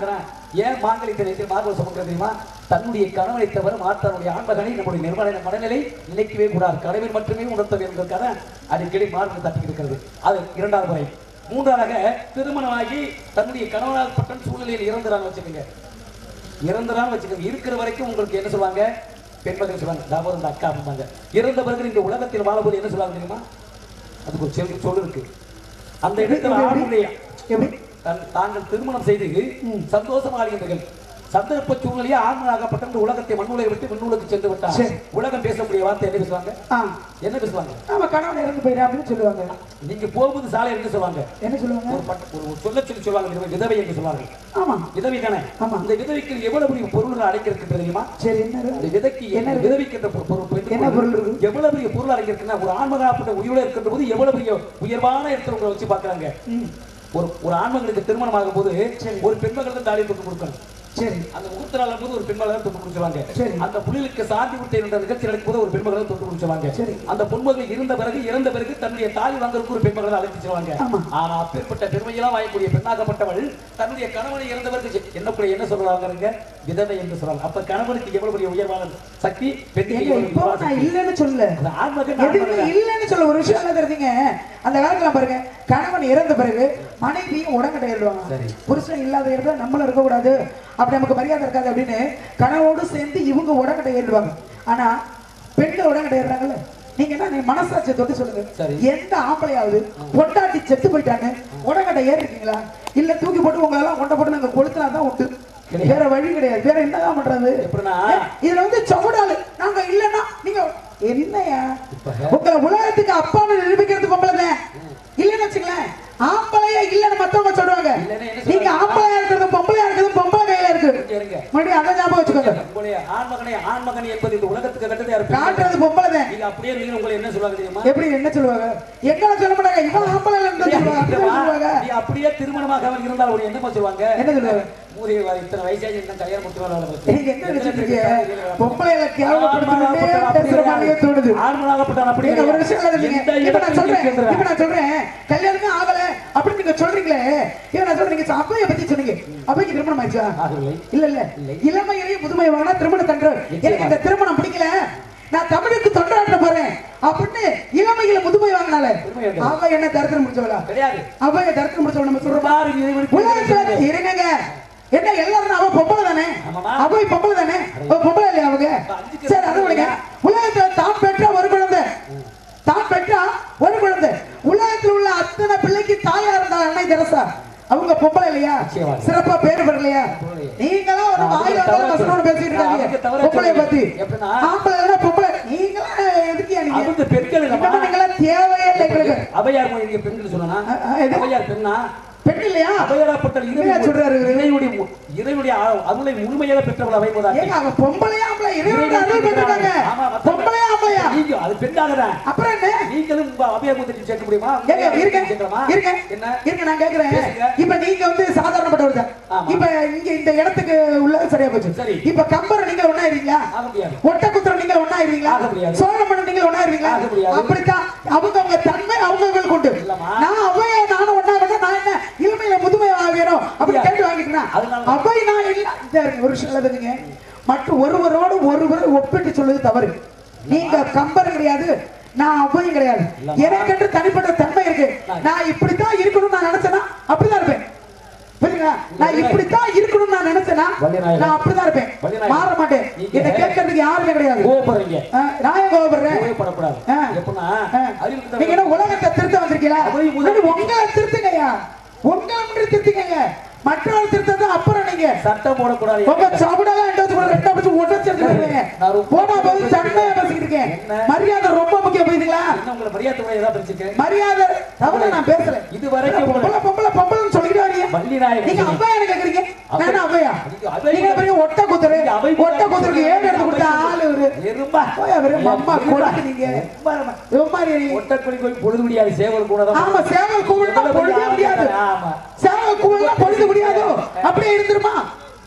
ஏன் மாங்கலியத்தை வைத்து மார்பு சுமக்கிறது தெரியுமா தன்னுடைய கணவனை தவிர மாத்தனுடைய ஆண்மகனை நம்முடைய நிர்மல மனநிலை நினைக்கவே கூடாது கடவுள் மட்டுமே உணர்த்த வேண்டுவதற்காக அடிக்கடி மார்பு தட்டி இருக்கிறது அது இரண்டாவது முறை மூன்றாவதாக திருமணமாகி தன்னுடைய கணவனால் பட்ட சூழ்நிலையில் இறந்துறான்னு வச்சுக்கோங்க இறந்துறான்னு வச்சுக்கோங்க இருக்கிற வரைக்கும் உங்களுக்கு என்ன சொல்லுவாங்க பெண்மகள் சொல்லுவாங்க அதாவது இந்த அக்கா அப்படிம்பாங்க இறந்த பிறகு இந்த உலகத்தில் வாழும்போது என்ன சொல்லுவாங்க தெரியுமா அதுக்கு ஒரு செல் சொல் இருக்கு அந்த இடத்துல எப்படி? ஆணுடைய எப்படி தன் தாங்கள் திருமணம் செய்து சந்தோஷமாக ஆளுகின்றீர்கள் சந்தர்ப்ப சூழ்நிலையே ஆண்மனாகப்பட்ட இந்த உலகத்தை மண்ணுலகை விட்டு விண்ணுலகுக்கு சென்று விட்டார் சரி. உலகம் பேசக்கூடிய வார்த்தை என்ன பேசுவாங்க ஆ என்ன பேசுவாங்க நம்ம கணவன் இறந்து போயிடா அப்படின்னு சொல்லுவாங்க நீங்க போகும்போது சாலை என்ன சொல்லுவாங்க என்ன சொல்லுவாங்க ஒரு பட்ட- ஒரு ஒரு சொல்ல சொல்லி சொல்லுவாங்க விதவை- விதவை என்று சொல்லுவாங்க ஆமா விதவை தானே ஆமா. அந்த விதவைக்கு எவ்வளவு பெரிய பொருள் அடைக்கிறது தெரியுமா சரி என்ன அந்த இருக்கு? விதைக்கு என்ன என்ன இருக்கு? விதவைக்கு என்ற பொ- பொருள் பெற்று என்ன பொருள் இருக்கு? எவ்வளவு பெரிய பொருள் அடங்கியிருக்குன்னா ஒரு ஆண்மகப்பட்ட உயிரோட இருக்கின்ற போது எவ்வளவு பெரிய உயர்வான இடத்துல உங்களை வச்சு பாக்குறாங்க ம், ஒரு ஒரு ஆண்மகனுக்கு திருமணம் ஆகும் போது ஒரு பெண்மகள் தான் தாலி தொட்டு கொடுக்கணும் சரி அந்த முகூர்த்த நாள் போது ஒரு பெண்மகள் தான் தொட்டு கொடுத்துருவாங்க சரி. அந்த புள்ளிகளுக்கு சாந்தி விட்டு என்ற நிகழ்ச்சி நடக்கும் போது ஒரு பெண்மகள் தான் தொட்டு கொடுத்துருவாங்க சரி. அந்த பொன்மகள் இருந்த பிறகு இறந்த பிறகு தன்னுடைய தாலி வாங்குறதுக்கு ஒரு பெண்மகள் தான் அழைத்து செல்வாங்க ஆமா. ஆனா அப்பேற்பட்ட பெருமையெல்லாம் வாங்கக்கூடிய பெண்ணாகப்பட்டவள் தன்னுடைய கணவனை இறந்த பிறகு செ- என்ன கூட என்ன சொல்றாங்க விதவை என்று சொல்றாங்க அப்ப கணவனுக்கு எவ்வளவு பெரிய உயர்வான சக்தி பெண்ணுக்கு ஏங்க எவ்வளவு இப்போ உயர்வான நான் சக்தி? இல்லைன்னு சொல்லல அந்த ஆண்மகன் எதுவுமே ஆண்மகன் இல்லைன்னு சொல்ல ஒரு விஷயம் என்ன தெரியுங்க அந்த காலத்துல பாருங்க கணவன் இறந்த பிறகு மனைவியும் உடங்கட்டை ஏறுவாங்க சரி. புருஷன் இல்லாத இருந்தா நம்மளும் இருக்கக்கூடாது அப்படி நமக்கு மரியாதை இருக்காது அப்படின்னு கணவோடு சேர்ந்து இவங்க உடங்கட்டை ஏறுவாங்க ஆனா பெண்கள் உடங்கட்டை ஏறுறாங்கல்ல நீங்க என்ன நீங்க மனசாட்சியை தொட்டு சொல்லுங்க சரி. எந்த ஆம்பளையாவது பொண்டாட்டி செத்து போயிட்டாங்க உடங்கட்டை ஏறிருக்கீங்களா இல்ல தூக்கி போட்டு உங்களை எல்லாம் கொண்ட போட்டு நாங்க கொளுத்தினா தான் உண்டு கிடையாது. வேற வழி கிடையாது வேற என்னதான் பண்றது எப்படின்னா? ஏ, இதுல வந்து சவுடாலு நாங்க இல்லன்னா நீங்க என்னையா இப்ப உங்களை உலகத்துக்கு அப்பான்னு நிரூபிக்கிறது பொம்பளை இல்லன்னு வச்சுங்களேன் ஆம்பளையா இல்லன்னு மத்தவங்க சொல்லுவாங்க இல்லைன்னா என்ன நீங்க சொல்லுவாங்க? ஆம்பளையா இருக்கிறது பொம்பளையா இருக்கிறது பொம்பளை கையில இருக்கு இங்க இருங்க மறுபடியும் அதை ஞாபகம் வச்சுக்கோங்க உங்களுடைய ஆண்மகனை ஆண்மகன் என்பது இந்த உலகத்துக்கு கட்டதா இருக்கு காட்டுறது பொம்பளை தான் நீங்க அப்படியே நீங்க உங்களை என்ன சொல்லுவாங்க தெரியுமா எப்படி என்ன சொல்லுவாங்க எங்களை சொல்ல மாட்டாங்க இவன் ஆம்பளை இல்லைன்னு தான் சொல்லுவாங்க அப்படிதான் சொல்லுவாங்க நீ அப்படியே திருமணமாக அவன் இருந்தால் உன்னை என்னமா சொல்லுவாங்க என்ன சொல்லுவாங்க? மூரிய இத்தனை வயசாகி இன்னும் கல்யாணம் முடிச்சு வர நீங்க என்ன நினைச்சிட்டு இருக்கீங்க பொம்பளைகளை கேவலப்படுத்தணும்னே பேசுற மாதிரியே தோணுது ஆண்மனாகப்பட்டான் அப்படி நீங்க ஒரு விஷயம் எழுதுறீங்க. எந்த இப்ப நான் சொல்றேன் இடத்துல இப்ப நான் சொல்றேன் கல்யாணமே ஆகல அப்படின்னு நீங்க சொல்றீங்களே இப்ப நான் சொல்றேன் நீங்க அப்பாய பத்தி சொன்னீங்க அப்பாய்க்கு திருமணம் ஆயிடுச்சா ஆகவில்லை இல்ல இல்ல இல்லை. இளமையிலேயே முதுமை வாங்கினா திருமணம் தன்று நிச்சயமா. எனக்கு இந்த திருமணம் பிடிக்கல நான் தமிழுக்கு தொண்டாற்ற போறேன் அப்படின்னு இளமையில முதுமை வாங்கினால முதுமை வாங்கினால. அவ என்ன தரத்தில் முடிச்சவளா கிடையாது அவ தரத்தில் முடிச்சவள நம்ம சொல்றோம் பாரு, இது வரைக்கும் உலகத்துல இருங்க என்ன எல்லாரும் அவ பொம்பளை தானே ஆமாமா. அவ பொம்பளை தானே அவ பொம்பளை இல்லையா அவங்க அப்ப அஞ்சுக்கு சரி அது விடுங்க உலகத்துல தான் பெற்ற ஒரு குழந்தை தான் பெற்றா ஒரு குழந்தை உலகத்தில் உள்ள அத்தனை பிள்ளைக்கு தாயா இருந்தா அன்னை தெரசா அவங்க பொம்பளை இல்லையா நிச்சயமா. சிறப்பா பேர் பெறலையா பொம்பளை. நீங்களாம் ஒரு நான் வாயில அதுக்கு தவறா வந்தாலும் வசனோட பேசிட்டு நான் அதுக்கு இருக்காங்க தவறா பொம்பளைய சொல்றேன். பத்தி எப்படின்னா? ஆம்பளை இல்லைன்னா பொம்பளை நீங்களாம் எதுக்கியா நீங்க அவங்க பெண்கள் இல்லம்மா. இப்ப நீங்களாம் தேவையே இல்லை எங்களுக்கு அவையார் மொழி நீங்க பெண்கள் சொன்னா அ, அ, எது? அவையார் பெண்ணா பெண் இல்லையா அவையாரப்பட்ட என்னையா சொல்றாரு இவரு? இறைவனுடைய மு- இறைவனுடைய அ- அருளை முழுமையாக பெற்றவள் அவைபோதா ஏங்க அவங்க பொம்பளையா ஆம்பளை இறைவனுக்கு அருள் பெற்றிருக்காங்க ஆமா, மத்தவங்க- பொம்பளையா ஆம்பளையா நீங்க அது பெண்ணாகதான் அப்புறம் என்ன நீங்களும் உங்க அவையார் முத்திரி சேர்க்க முடியுமா ஏங்க இருங்க சேர்க்கலாமா? இருங்க என்ன இருங்க நான் கேக்குறேன் பேசுங்க. இப்ப நீங்க வந்து சாதாரணப்பட்டவர் தான் ஆமா. இப்ப இங்க இந்த இடத்துக்கு உள்ள சரியா போச்சு சரி. இப்ப கம்பர் நீங்க ஒண்ணா இருக்கீங்களா ஆக முடியாது ஒட்டக்குத்திரம் நீங்க ஒண்ணா இருக்கீங்களா ஆக முடியாது. சோழமன் நீங்க ஒண்ணா இருக்கீங்களா ஆக முடியாது. அப்படித்தான் அவங்க அவங்க தன்மை அவங்க அவங்களுக்கு உண்டு இல்லம்மா. நான் அவைய நானும் ஒண்ணா வேணும் நான் என்ன இளமையில முதுமை வேணும் அப்படி முடியாது. கேட்டு வாங்கிக்கிறேன் அதனால- அவை நான் இல்ல இந்த இருங்க, ஒரு விஷயம் எழுதுங்க மற்ற ஒருவரோடு ஒருவர் ஒப்பிட்டு சொல்லுவது தவறு நீங்க கம்பர் கிடையாது நான் அவ்வையும் கிடையாது இல்லம்மா. எனக்கென்று தனிப்பட்ட தன்மை இருக்கு நான் இப்படித்தான் இருக்கணும்னு நான் நினைச்சேனா அப்படிதான் இருப்பேன் புரியுங்களா நான் இப்படித்தான் இருக்கணும்னு நான் நினைச்சேனா வள்ளிநாயகம். நான் அப்படிதான் இருப்பேன் வள்ளிநாயகம். மாற மாட்டேன் நீங்க- இதை கேட்கறதுக்கு யாருமே கிடையாது கோவப்படுறீங்க ஆ, நான் ஏன் கோவப்படுறேன் கோவப்படக்கூடாது ஆ. எப்படின்னா ஆ. அறிவுக்கு நீங்க என்ன தகுந்த- உலகத்தை திருத்த வந்திருக்கீங்களா அவை முதல் முன்னாடி உங்களை திருத்துங்கய்யா உங்களை மட்டும் திருத்திக்கங்க மற்றவர்கள் திருத்தது அப்புறம் நீங்க சட்டம் போடக்கூடாது உங்க சவுடெல்லாம் ரெண்டாவது கூட ரெண்டா பிடிச்சு உடச்சிருக்கீங்க நான் ரொம்ப- போனா போது தன்மையா பேசிக்கிட்டு இருக்கேன் என்ன? மரியாதை ரொம்ப முக்கியம் புரியுதுங்களா என்ன உங்களை மரியாதை கூட ஏதாவது பிரிச்சிருக்கேன் மரியாதை தவிர நான் பேசல இது வரைக்கும் உங்களை- பொம்பளை பொம்பளை பொம்பளைன்னு சொல்லிக்கிட்டே வரீங்க வள்ளிநாயகம் நீங்க சொன்னீங்க. அவ்வையா கேக்குறீங்க அவ்வை- நான் அவ்வையா நீங்க அவ்வை- நீங்க பெரிய ஒட்ட குத்துரு நீங்க அவை- ஒட்ட குத்துருக்கு ஏன் எடுத்து கொடுத்த ஆளு இவரு எறும்பா. போய் அவரு மம்மா கொடுக்கு நீங்க எறும்பா நம்ம. எவ்வாறு நீங்க ஒட்டக்குடி போய் பொழுது முடியாது சேவல் கூட தான் ஆமா சேவல் கூவல்னா பொழுதே முடியாது ஆமா சேவல் கூவல்னா பொழுது முடியாது அப்படியே இருந்துருமா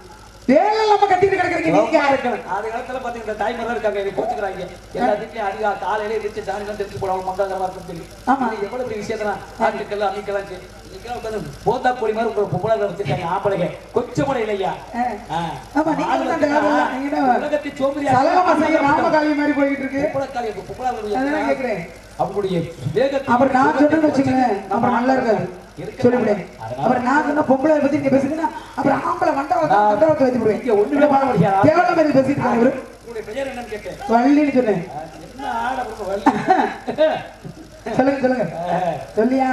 வேலை இல்லாம கட்டிட்டு கிடக்குறீங்க நீங்க சும்மா இருக்கணும். ஆதி காலத்துல பாத்தீங்கன்னா தாய்மாரெல்லாம் இருக்காங்க, இதை கோச்சுக்கிறாங்க. எல்லா வீட்லயும் அதிகா காலையில எந்திரிச்சு சாணிலாம் தெளிச்சு போடுவாங்க, மங்களகரமா இருக்கும்னு சொல்லி. ஆமா. இது எவ்வளவு பெரிய விஷயத்தெல்லாம் ஆட்டுக்கெல்லாம், அம்மிக்கெல்லாம் செஞ்சு, இன்னைக்கெல்லாம் உட்கார்ந்து போத்தா கோழி மாதிரி ஒரு பொம்பளை வச்சிருக்காங்க, ஆம்பளைங்க. கொஞ்சம் கூட இல்லையா? ஆ. ஆ. ஆமா, நீங்க வந்து அந்த காலத்துல நீங்க என்ன உலகத்தை சோம்பேறி சலகமா செய்ய ராமகாளி மாதிரி போய்கிட்டு இருக்கு பொம்பளை காளி, பொம்பளை காளி அதான் கேக்குறேன் அவங்களுடைய வேகத்தை அப்புறம் நான் சொன்னேன்னு வச்சுங்களேன் அப்புறம் நல்லா இருக்காது இருக்கு. சொல்லிவிடுங்க அதனால அப்புறம் நான் சொன்ன பொம்பளை பத்தி நீங்க பேசுங்கன்னா அப்புறம் ஆம்பளை வண்டவத்தை வண்டவத்தை வச்சு போடுவேன் இங்க ஒண்ணுமே பண்ண முடியாது. கேவலம் மாதிரி பேசிட்டு இருக்காங்க இவரு உங்களுடைய பெயர் என்னன்னு கேட்டேன் வள்ளின்னு சொன்னேன் ஆ, என்ன ஆட கொடுக்க வழி சொல்லுங்க சொல்லுங்க சொல்லியா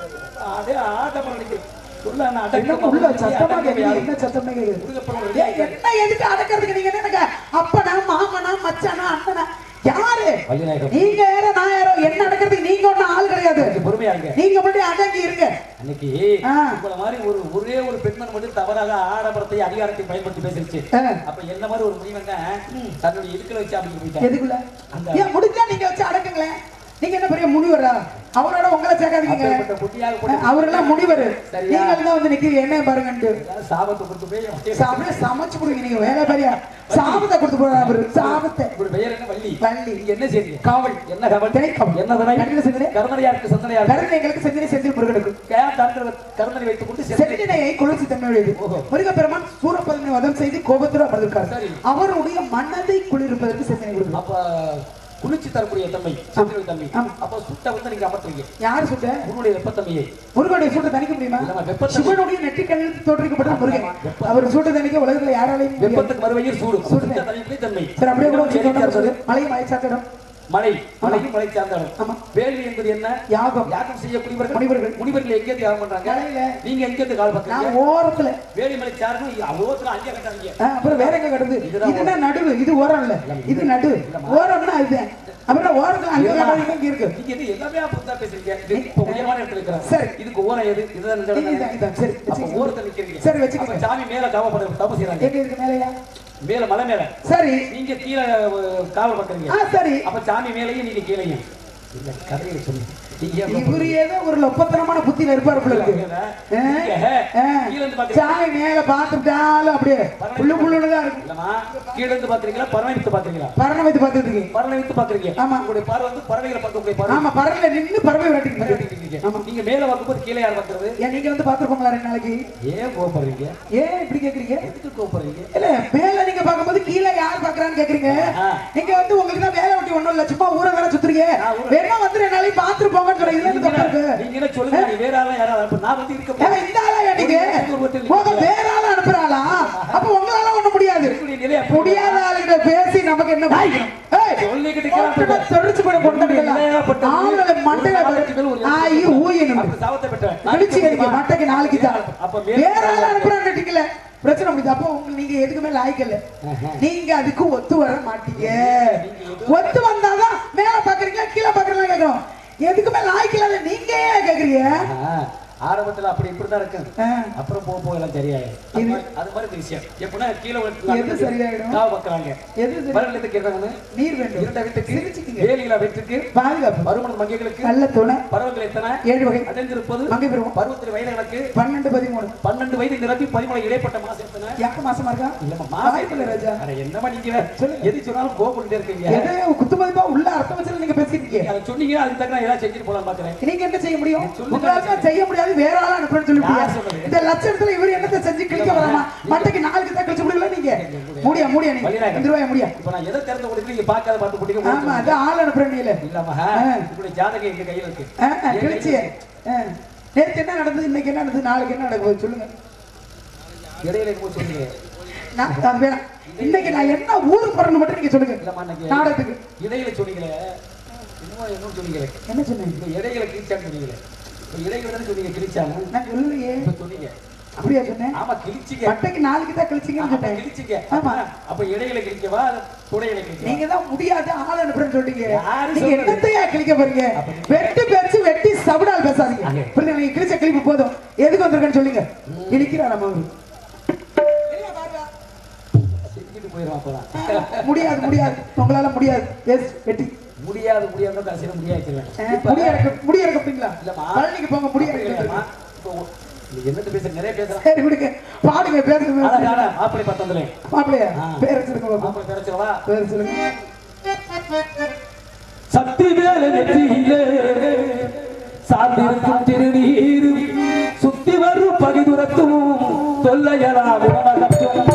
அதே ஆட்டம் அடிக்கு சொல்ல நான் என்ன அடக்க உள்ள சத்தமா கேக்குது என்ன சத்தமா கேக்குது ஏய், என்ன எதுக்கு அடக்கிறதுக்கு நீங்க என்ன நினைக்க? அப்பனா மாமனா மச்சானா அண்ணனா யாரு வள்ளிநாயகம். நீங்க யாரோ நான் யாரோ என்ன அடக்கிறதுக்கு நீங்க ஒண்ணும் ஆள் கிடையாது பொறுமையா இருங்க நீங்க மட்டும் அடங்கி இருங்க அன்னைக்கு ஆ. உங்களை மாதிரி ஒரு ஒரே ஒரு பெண்மண் மட்டும் தவறாக ஆடம்பரத்தை அதிகாரத்தை பயன்படுத்தி பேசிருச்சு ஆ. அப்ப என்ன மாதிரி ஒரு முனிவன் தன்னுடைய இடுக்கல வச்சு அப்படி போயிட்டான் எதுக்குள்ள அந்த- ஏன் முடிஞ்சா நீங்க வச்சு அடக்குங்களேன் நீங்க என்ன பெரிய முனிவரா அவரோட உங்களை சேர்க்காதீங்க அப்பேற்பட்ட புத்தியாக போட்டு அவரெல்லாம் முனிவர் சரியா? நீங்க தான் வந்து நிக்கிறீங்க என்ன பாருங்கன்ட்டு ஏதாவது சாபத்தை கொடுத்து போய் அப்படியே சா- அப்படியே சமைச்சு கொடுங்க நீங்க வேலை பெரியா சாபத்தை கொடுத்து போறாரு அவரு சாபத்தை உங்களுடைய பெயர் என்ன வள்ளி வள்ளி. நீங்க என்ன செய்றீங்க காவல் என்ன கவல் திணைக்காவல். என்ன தடை கட்டில சிந்தனை. கருணனையா இருக்கு சந்தனையா இருக்கு கருணை எங்களுக்கு செந்தினை செந்தில் முருகனுக்கு கருணனை வைத்துக் கொண்டு சென்று செந்தினையை குளிர்ச்சி தன்மையுடையது ஓஹோ. முருகப்பெருமான் சூரப்பதனை வதம் செய்து கோபத்துடன் அமர்ந்திருக்கார் சரி. அவருடைய மனதை குளிர்ப்பதற்கு செந்தினை கொடுக்கும் அப்ப குளிர்ச்சி தரக்கூடிய தன்மை செந்தில் தன்மை ஆமா. அப்ப சுட்ட வந்து நீங்க அமர்த்துறீங்க யார் சுட்ட உன்னுடைய வெப்பத்தன்மையை முருகனுடைய சூட்டை தணிக்க முடியுமா இல்லம்மா, வெப்பத்தை- சிவனுடைய நெற்றிக்கண்ணில் தோற்றுவிக்கப்பட்டது முருகன் வெப்ப- அவர் சூட்டை தணிக்க உலகத்துல யாராலையும் முடியாது. வெப்பத்துக்கு மறுவையில் சூடு சூடு. சுத்த தன்மை தன்மை சரி அப்படியே கூட வேலி சார்ந்தது. மலை மலை சாத்திரம் மலை மலையும் மலை சார்ந்தவன் ஆமா. வேள்வி என்பது என்ன யாகம் யாகம் செய்யக்கூடியவர்கள் முனிவர்கள். முனிவர்கள் எங்கேருந்து யாகம் பண்றாங்க மலையில. நீங்க எங்கேருந்து கால் நான் பண்றீங்க ஓரத்துல வேலி மலை சார்ந்து அவ்வளோத்துல அங்கே கட்டாங்க ஆ, அப்புறம் வேற எங்க கட்டுது இதுதான் இதுதான் நடுவு இது ஓரம் இல்ல இது நடு ஓரம்னா இதுதான் அப்புறம் ஓரத்துல அங்க கட்டுறது இங்க இருக்கு நீங்க இது எல்லாமே அப்படிதான் பேசுறீங்க இது இப்ப உயரமான இடத்துல இருக்கிறாங்க சரி. இதுக்கு ஓரம் எது இதுதான் இந்த இடம் இதுதான், இதுதான். சரி, அப்ப வச்சுக்கங்க. ஓரத்துல நிக்கிறீங்க சரி, வச்சுக்கங்க. அப்ப சாமி மேல காவப்பட தப்பு செய்யறாங்க எங்க இருக்கு மேலையா மேல மலை மேல சரி நீங்க கீழே அஹ், காவல் பண்றீங்க ஆ சரி அப்ப சாமி மேலையும் நீங்க கீழையும் இல்ல கதையை சொல்லு நீங்க ஏன் இவரு ஏதோ ஒரு லொப்பத்தனமான புத்தியில இருப்பாரு போல இருக்கு நீங்க, ஆ, ஆ. கீழ இருந்து பாக்குறீங்க சாமி மேல பாத்துட்டாலும் அப்படியே புல்லு புல்லுன்னு தான் இருக்கு இல்லம்மா கீழ இருந்து பாக்குறீங்களா பறவை வித்து பாக்குறீங்களா பறனை வைத்து பாத்துட்டு இருக்கீங்க பறவை வித்து பாக்குறீங்க ஆமா. உங்களுடைய பார்வை வந்து பறவைகளை பார்க்கக்கூடிய பார்வை ஆமா பறவைல நின்னு பறவை விரட்டிட்டு பறவை இருக்கு. இருக்கீங்க. ஆமா. நீங்க மேல பார்க்கும்போது கீழே யார் பார்க்கறது ஏன் நீங்க வந்து பாத்துருப்போங்களா ரெண்டு நாளைக்கு ஏன் கோபப்படுறீங்க ஏன் இப்படி கேக்குறீங்க எதுக்கு கோபப்படுறீங்க இல்ல மேல நீங்க பாக்கும்போது கீழே யார் பாக்குறான்னு கேக்குறீங்க ஆ. நீங்க வந்து உங்களுக்கு தான் வேலை வெட்டி ஒண்ணும் இல்ல சும்மா ஊரை வேலை சுத்துறீங்க நான் ஊரை- வேணா வந்து ரெண்டு நாளைக்கு பாத்துட்டு போங்கன்னு சொல்றீங்க இதுல என்ன தப்பு இருக்கு நீங்க என்ன சொல்லுங்க நீ வேற ஆளா யாராவது அப்ப நான் வந்து இருக்க ஏங்க, இந்த ஆளா நீங்க உங்க வேற ஆள அனுப்புறாளா அப்ப உங்களால ஒண்ணும் முடியாது இருக்கக்கூடிய நிலை அப்படி முடியாத ஆளுகிட்ட பேசி நமக்கு என்ன பாக்கியம்? ஏய், சொல்லிக்கிட்டு ஓட்டுன தெரிச்சு போட கொண்டாடுங்களா? ஆளுகளை மண்டையில பாரு. ஆயி ஊயினும். அப்ப சாவத்தை பெற்றேன் கடிச்சு கடிக்க, மட்டைக்கு நாளைக்கு தான். அப்ப மேல- வேற ஆள அனுப்புறான்னு கேட்டீங்கல்ல, பிரச்சனை முடியுது அப்போ உங்களுக்கு நீங்க எதுக்குமே லாய்க்கல நீங்க அதுக்கு ஒத்து வர மாட்டீங்க ஒத்து வந்தாதான் மேல பாக்குறீங்களா கீழே பாக்குறீங்களா கேட்கணும் எதுக்குமே லாய்க்கல நீங்க ஏன் கேக்குறீங்க ஆ, ஆரம்பத்துல அப்படி இப்படிதான் இருக்கு ஆ. அப்புறம் போக போக எல்லாம் சரியாயிடும் அது இது- மாதிரி- அது மாதிரி விஷயம் எப்படின்னா கீழே எது சரியாயிடும்? காவ பார்க்கறாங்க எது சரி? வரல எதுக்கு கேட்கறாங்கன்னு நீர் வேண்டும் இருண்ட வீட்டுக்கு சிரிச்சுக்குங்க. வேலியில வீட்டுக்கு பாதுகாப்பு வருமன் மங்கைகளுக்கு நல்ல துணை பருவங்கள் எத்தனை ஏழு வகை அடைந்திருப்பது மங்கை பருவம் பருவத்தில் வயதுகளுக்கு பன்னெண்டு பதிமூணு பன்னெண்டு வயது நிரப்பி பதிமூணு இடைப்பட்ட மாசம் எத்தனை யாருக்கு மாசமா இருக்கா இல்லம்மா வாய்ப்பில்லை மாசம் ராஜா அட என்னமா நீங்க சொல்லுங்க. எது சொன்னாலும் கோபப்பட்டு இருக்கீங்க எதை குத்து மதிப்பா உள்ள அர்த்தம் வச்சு நீங்க பேசிருக்கீங்க அதை சொன்னீங்க அதுக்கு தக்க நான் ஏதாவது செஞ்சுட்டு போலாம் பாக்குறேன் நீங்க என்ன செய்ய முடியும் சொல்லுங்க. உங்களால செய்ய முடியாது வேற ஆளா அனுப்புறேன்னு சொல்லி யார் சொன்னது? இந்த லட்சணத்துல இவர் என்னத்தை செஞ்சு கிழிக்க வராமா மட்டைக்கு நாளைக்கு தான் கழிச்சு முடியல நீங்க முடியா முடியா நீங்க வழிநாயகம். இந்த ரூபாய் முடியா இப்ப நான் எதை திறந்து கொடுத்து நீங்க பார்க்காத பார்த்து ஆமா பிடிக்க அது ஆள் அனுப்புறேன் நீல இல்லம்மா ஆ. இப்படி ஜாதகம் எங்க கையில இருக்கு கிழிச்சி நேற்று என்ன நடந்தது இன்னைக்கு என்ன நடந்தது நாளைக்கு என்ன நடக்க போகுது சொல்லுங்க இடையில இருக்கும் சொன்னீங்க நான் அது வேணாம் இன்னைக்கு நான் என்ன ஊருக்கு போறேன்னு மட்டும் நீங்க சொல்லுங்க இல்லம்மா இன்னைக்கு நாடகத்துக்கு இடையில சொன்னீங்களே என்னமோ என்னமோ சொன்னீங்களே என்ன சொன்னீங்க இந்த இடையில கிழிச்சான்னு சொன்னீங்களே இப்ப இடையில தானே சொன்னீங்க கிழிச்சான்னு நான் சொல்லலையே இப்ப சொன்னீங்க அப்படியா சொன்னேன் ஆமா கிழிச்சிங்க மட்டைக்கு நாளைக்கு தான் கழிச்சிங்கன்னு அப்ப சொன்னேன் கிழிச்சிங்க ஆமா. அப்ப இடையில கிழிக்கவா துடையில கிழிக்கவா நீங்க தான் முடியாது ஆள் அனுப்புறேன்னு சொல்றீங்க யாரு நீங்க சொல்றது? என்னத்தையா கிழிக்க போறீங்க வெட்டு பேச்சு வெட்டி சவுடால் பேசாதீங்க அங்கே. புரியுதா நீங்க கிழிச்ச கிழிப்பு போதும் எதுக்கு வந்திருக்கேன்னு சொல்லுங்க கிழிக்கிறா நம்ம அவரு செஞ்சுட்டு போயிடும் அப்பதான் முடியாது முடியாது உங்களால முடியாது எஸ் வெட்டி முடியாது முடியாது கடைசியில முடியாது அஹ், முடி இறக்க முடி இறக்கப்பீங்களா இல்லம்மா. பழனிக்கு போங்க முடி அப்படி இறக்க இல்லைம்மா. இப்போ நீ என்னத்த பேச நிறைய பேசுறேன் சரி விடுங்க பாடுங்க ஆமாங்க பேசுங்க அழகான மாப்பிளை பத்தந்திலே மாப்பிள்ளையா ஆ. பேர் வச்சிருக்க பாப்போம் மாப்பிளை தெரிச்சவா பேர் சொல்லுங்க சக்தி வேலை நெற்றியிலே சார்ந்திருக்கும் திருநீரும் சுத்தி வரும் பகிதுரத்தும் தொல்லையலாம் உணவகத்தும்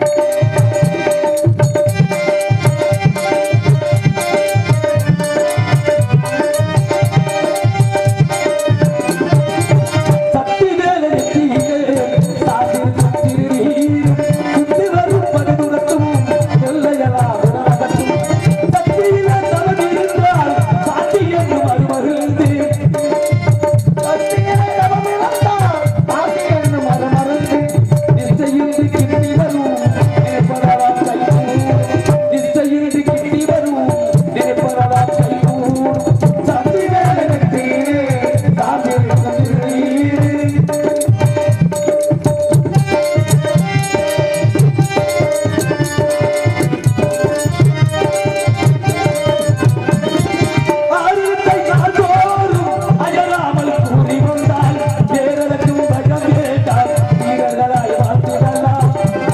சக்தி வேலை நெற்றியிலே சார்ந்திருக்கும் திருநீரும் சுத்தி வரும் பகிதுரத்தும் தொல்லையலாம் உணவகத்தும் சக்தியிலே தவறு இருந்தால் சாட்சி என்று மறுமருந்து சக்தியிலே தவறு இருந்தால் சாட்சி என்று மறுமருந்து நிச்சயிருந்து கிட்டி வரும் நினைப்பதெல்லாம் கைகூடும் நிச்சயிருந்து கிட்டி வரும் நினைப்பதெல்லாம் கைகூடும் சக்தி வேலை நெற்றியிலே சார்ந்திருக்கும் திருநீரும் ஆறுத்தை காதோறும் அயராமல் கூறி வந்தால் வேறெதற்கும் பயம் வேண்டாம் வீரர்களாய் வாழ்த்துதலாம்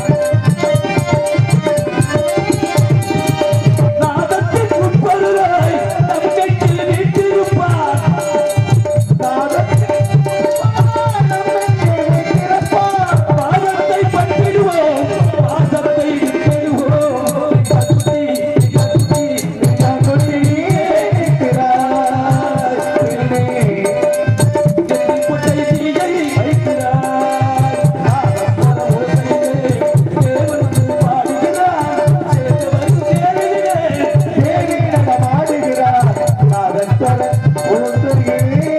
நாதத்தின் உட்பொருளாய் நம் கட்டில் வீட்டிருப்பார் நாதத்தின் உட்பொருளாய் நம் கட்டில் வீட்டிருப்பார். பாதத்தை பற்றிடுவோம் பாதத்தை விட்டிடுவோம் கட்டி கட்டி கட்டி நிற்கிறாய் பெண்ணே. எட்டி கொட்டை தீயை வைக்கிறாய் நாதஸ்வர ஓசையிலே தேவன் வந்து பாடுகிறார் சேவன் தேவிலே தேவி நடமாடுகிறார் நாதஸ்வர ஓசையிலே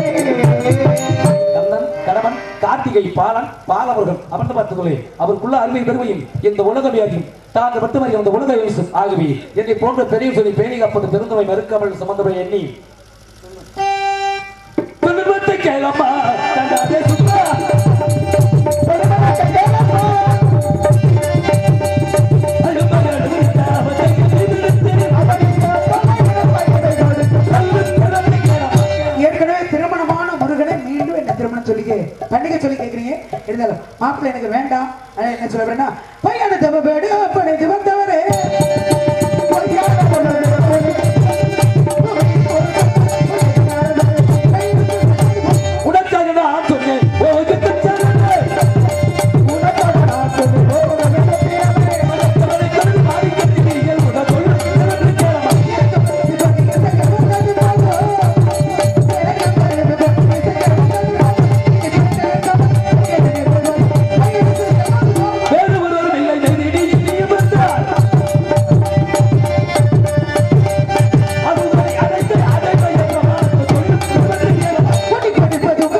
கண்ணன் கணவன் கார்த்திகை பாலன் பாலவர்கள் அமர்ந்து பார்த்துக்கொள்ளே அவருக்குள்ள அருமை பெருமையும் இந்த உலகம் அறியும் தான் மட்டுமே இந்த உலக வீசும் ஆகவே என்னை போன்ற பெரிய சொல்லி பேணி காப்பது பெருந்தமை மறுக்காமல் சம்பந்தமை எண்ணி துன்பத்தை கேளம்மா தண்டாதே சுத்தா துன்பத்தை கேளம்மா அழுமகள் அழுத்தாவதை எதிர்த்து அவனின் அப்பனை கொடுத்து துன்பத்தை கேளம்மா ஏற்கனவே திருமணமான முருகனை மீண்டும் என்ன திருமணம் சொல்லி கே- பண்ணிக்க சொல்லி கேக்குறீங்க இருந்தாலும் மாப்பிள்ளை எனக்கு வேண்டாம் ஆனா என்ன சொல்ல வேணா பையனை தவப்பேடு அப்பனை வந்தவரே உனக்காக நான் சொன்னேன் ஓது தச்சனே உனக்காக நான் சொன்னேன் ஓது தச்சனே மனத்தவனை கண்டு மாறி கட்டினீர்கள் உனக்குள் திறந்து கேளமா வேறு ஒருவரும் இல்லை நெருடி நீ வந்தார் அதுவரை அடைத்து அடைவை என்ற வார்த்தை சொல்லி திறந்து கேளமா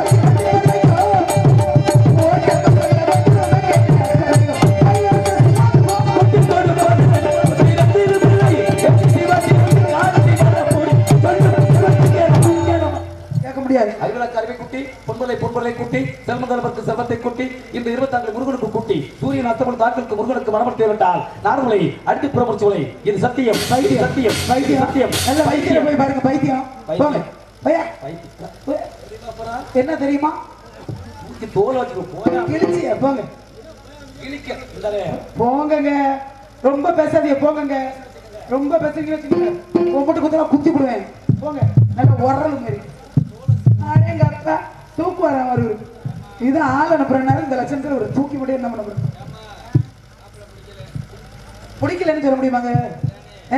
கொட்டிக்கொண்டு போனவன் திறந்திருப்பில்லை சிவாஜி காட்சி வரப்போய் சொல்லு திறந்து கேளமா கேளமா கேட்க முடியாது அறிவிலக்கு அறிவை குட்டி பொன்பலை பொன்பலை குட்டி செல்மந்தலபருக்கு செல்வத்தை குட்டி இந்த இருபத்தாண்டு முருகனுக்கு குட்டி சூரியன் அத்தமன் தாக்கலுக்கு முருகனுக்கு மனமர்த்தி விட்டால் நார்மலை அடித்து புறமுச்சுவலை இது சத்தியம் இது சத்தியம் இது சத்தியம் நல்ல வைத்தியம் போய் பாருங்க பைத்தியம் போங்க பையா வைத்தியம். என்ன தெரியுமா தூக்கி தோல் வச்சுக்கோ போயா கிழிச்சிய போங்க இழிக்க இந்தாலே. போங்கங்க ரொம்ப பேசாதீங்க போங்கங்க ரொம்ப பேசுறீங்க வச்சுக்கோங்க கும்பிட்டு குத்தலாம் குத்தி விடுவேன் போங்க நல்ல உரல் மாதிரி எங்க அப்பா தூக்கு வர வருவாரு இது ஆள் அனுப்புறனால இந்த லட்சணத்துல ஒரு தூக்கி விட என்ன பண்ண போறோம் பிடிக்கலன்னு சொல்ல முடியுமாங்க ஆ?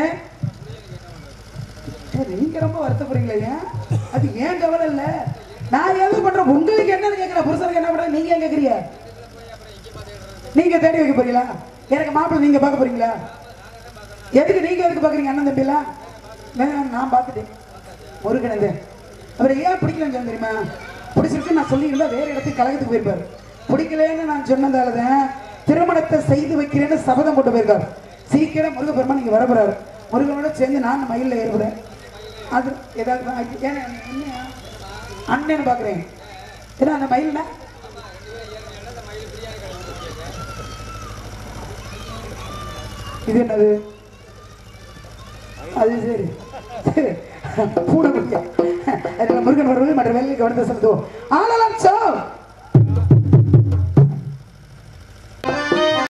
ஏ, நீங்க ரொம்ப வருத்தப்படுறீங்களே ஏன் அது ஏன் கவலை இல்ல நான் எது பண்றேன் உங்களுக்கு என்னன்னு கேட்கிறேன் புருஷனுக்கு என்ன பண்றேன் நீங்க ஏன் கேக்குறீங்க நீங்க தேடி வைக்க போறீங்களா எனக்கு மாப்பிள்ளை நீங்க பார்க்க போறீங்களா எதுக்கு நீங்க எதுக்கு பாக்குறீங்க அண்ணன் தம்பிலாம் வேணாம், நான் பார்த்துட்டேன் முருகன் இது அப்புறம் ஏன் பிடிக்கலன்னு சொன்ன தெரியுமா பிடிச்சிருக்கு நான் சொல்லியிருந்தா வேற இடத்துக்கு கழகத்துக்கு போயிருப்பாரு பிடிக்கலன்னு நான் சொன்னதால தான் திருமணத்தை செய்து வைக்கிறேன்னு சபதம் போட்டு போயிருக்காரு சீக்கிரம் முருகப்பெருமான் நீங்க வர போறாரு முருகனோட சேர்ந்து நான் மயிலில் ஏறுபடுறேன் அது ஏதாவது ஆகி- ஏன்னா என்ன அண்ணன்னு பார்க்குறேன் ஏன்னா அந்த மயில்னா இது என்னது அது சரி சரி பூனை குட்டியா அதில் முருகன் வருவது மற்ற வேலையை கவனத்தை செலுத்துவோம் ஆனாலும்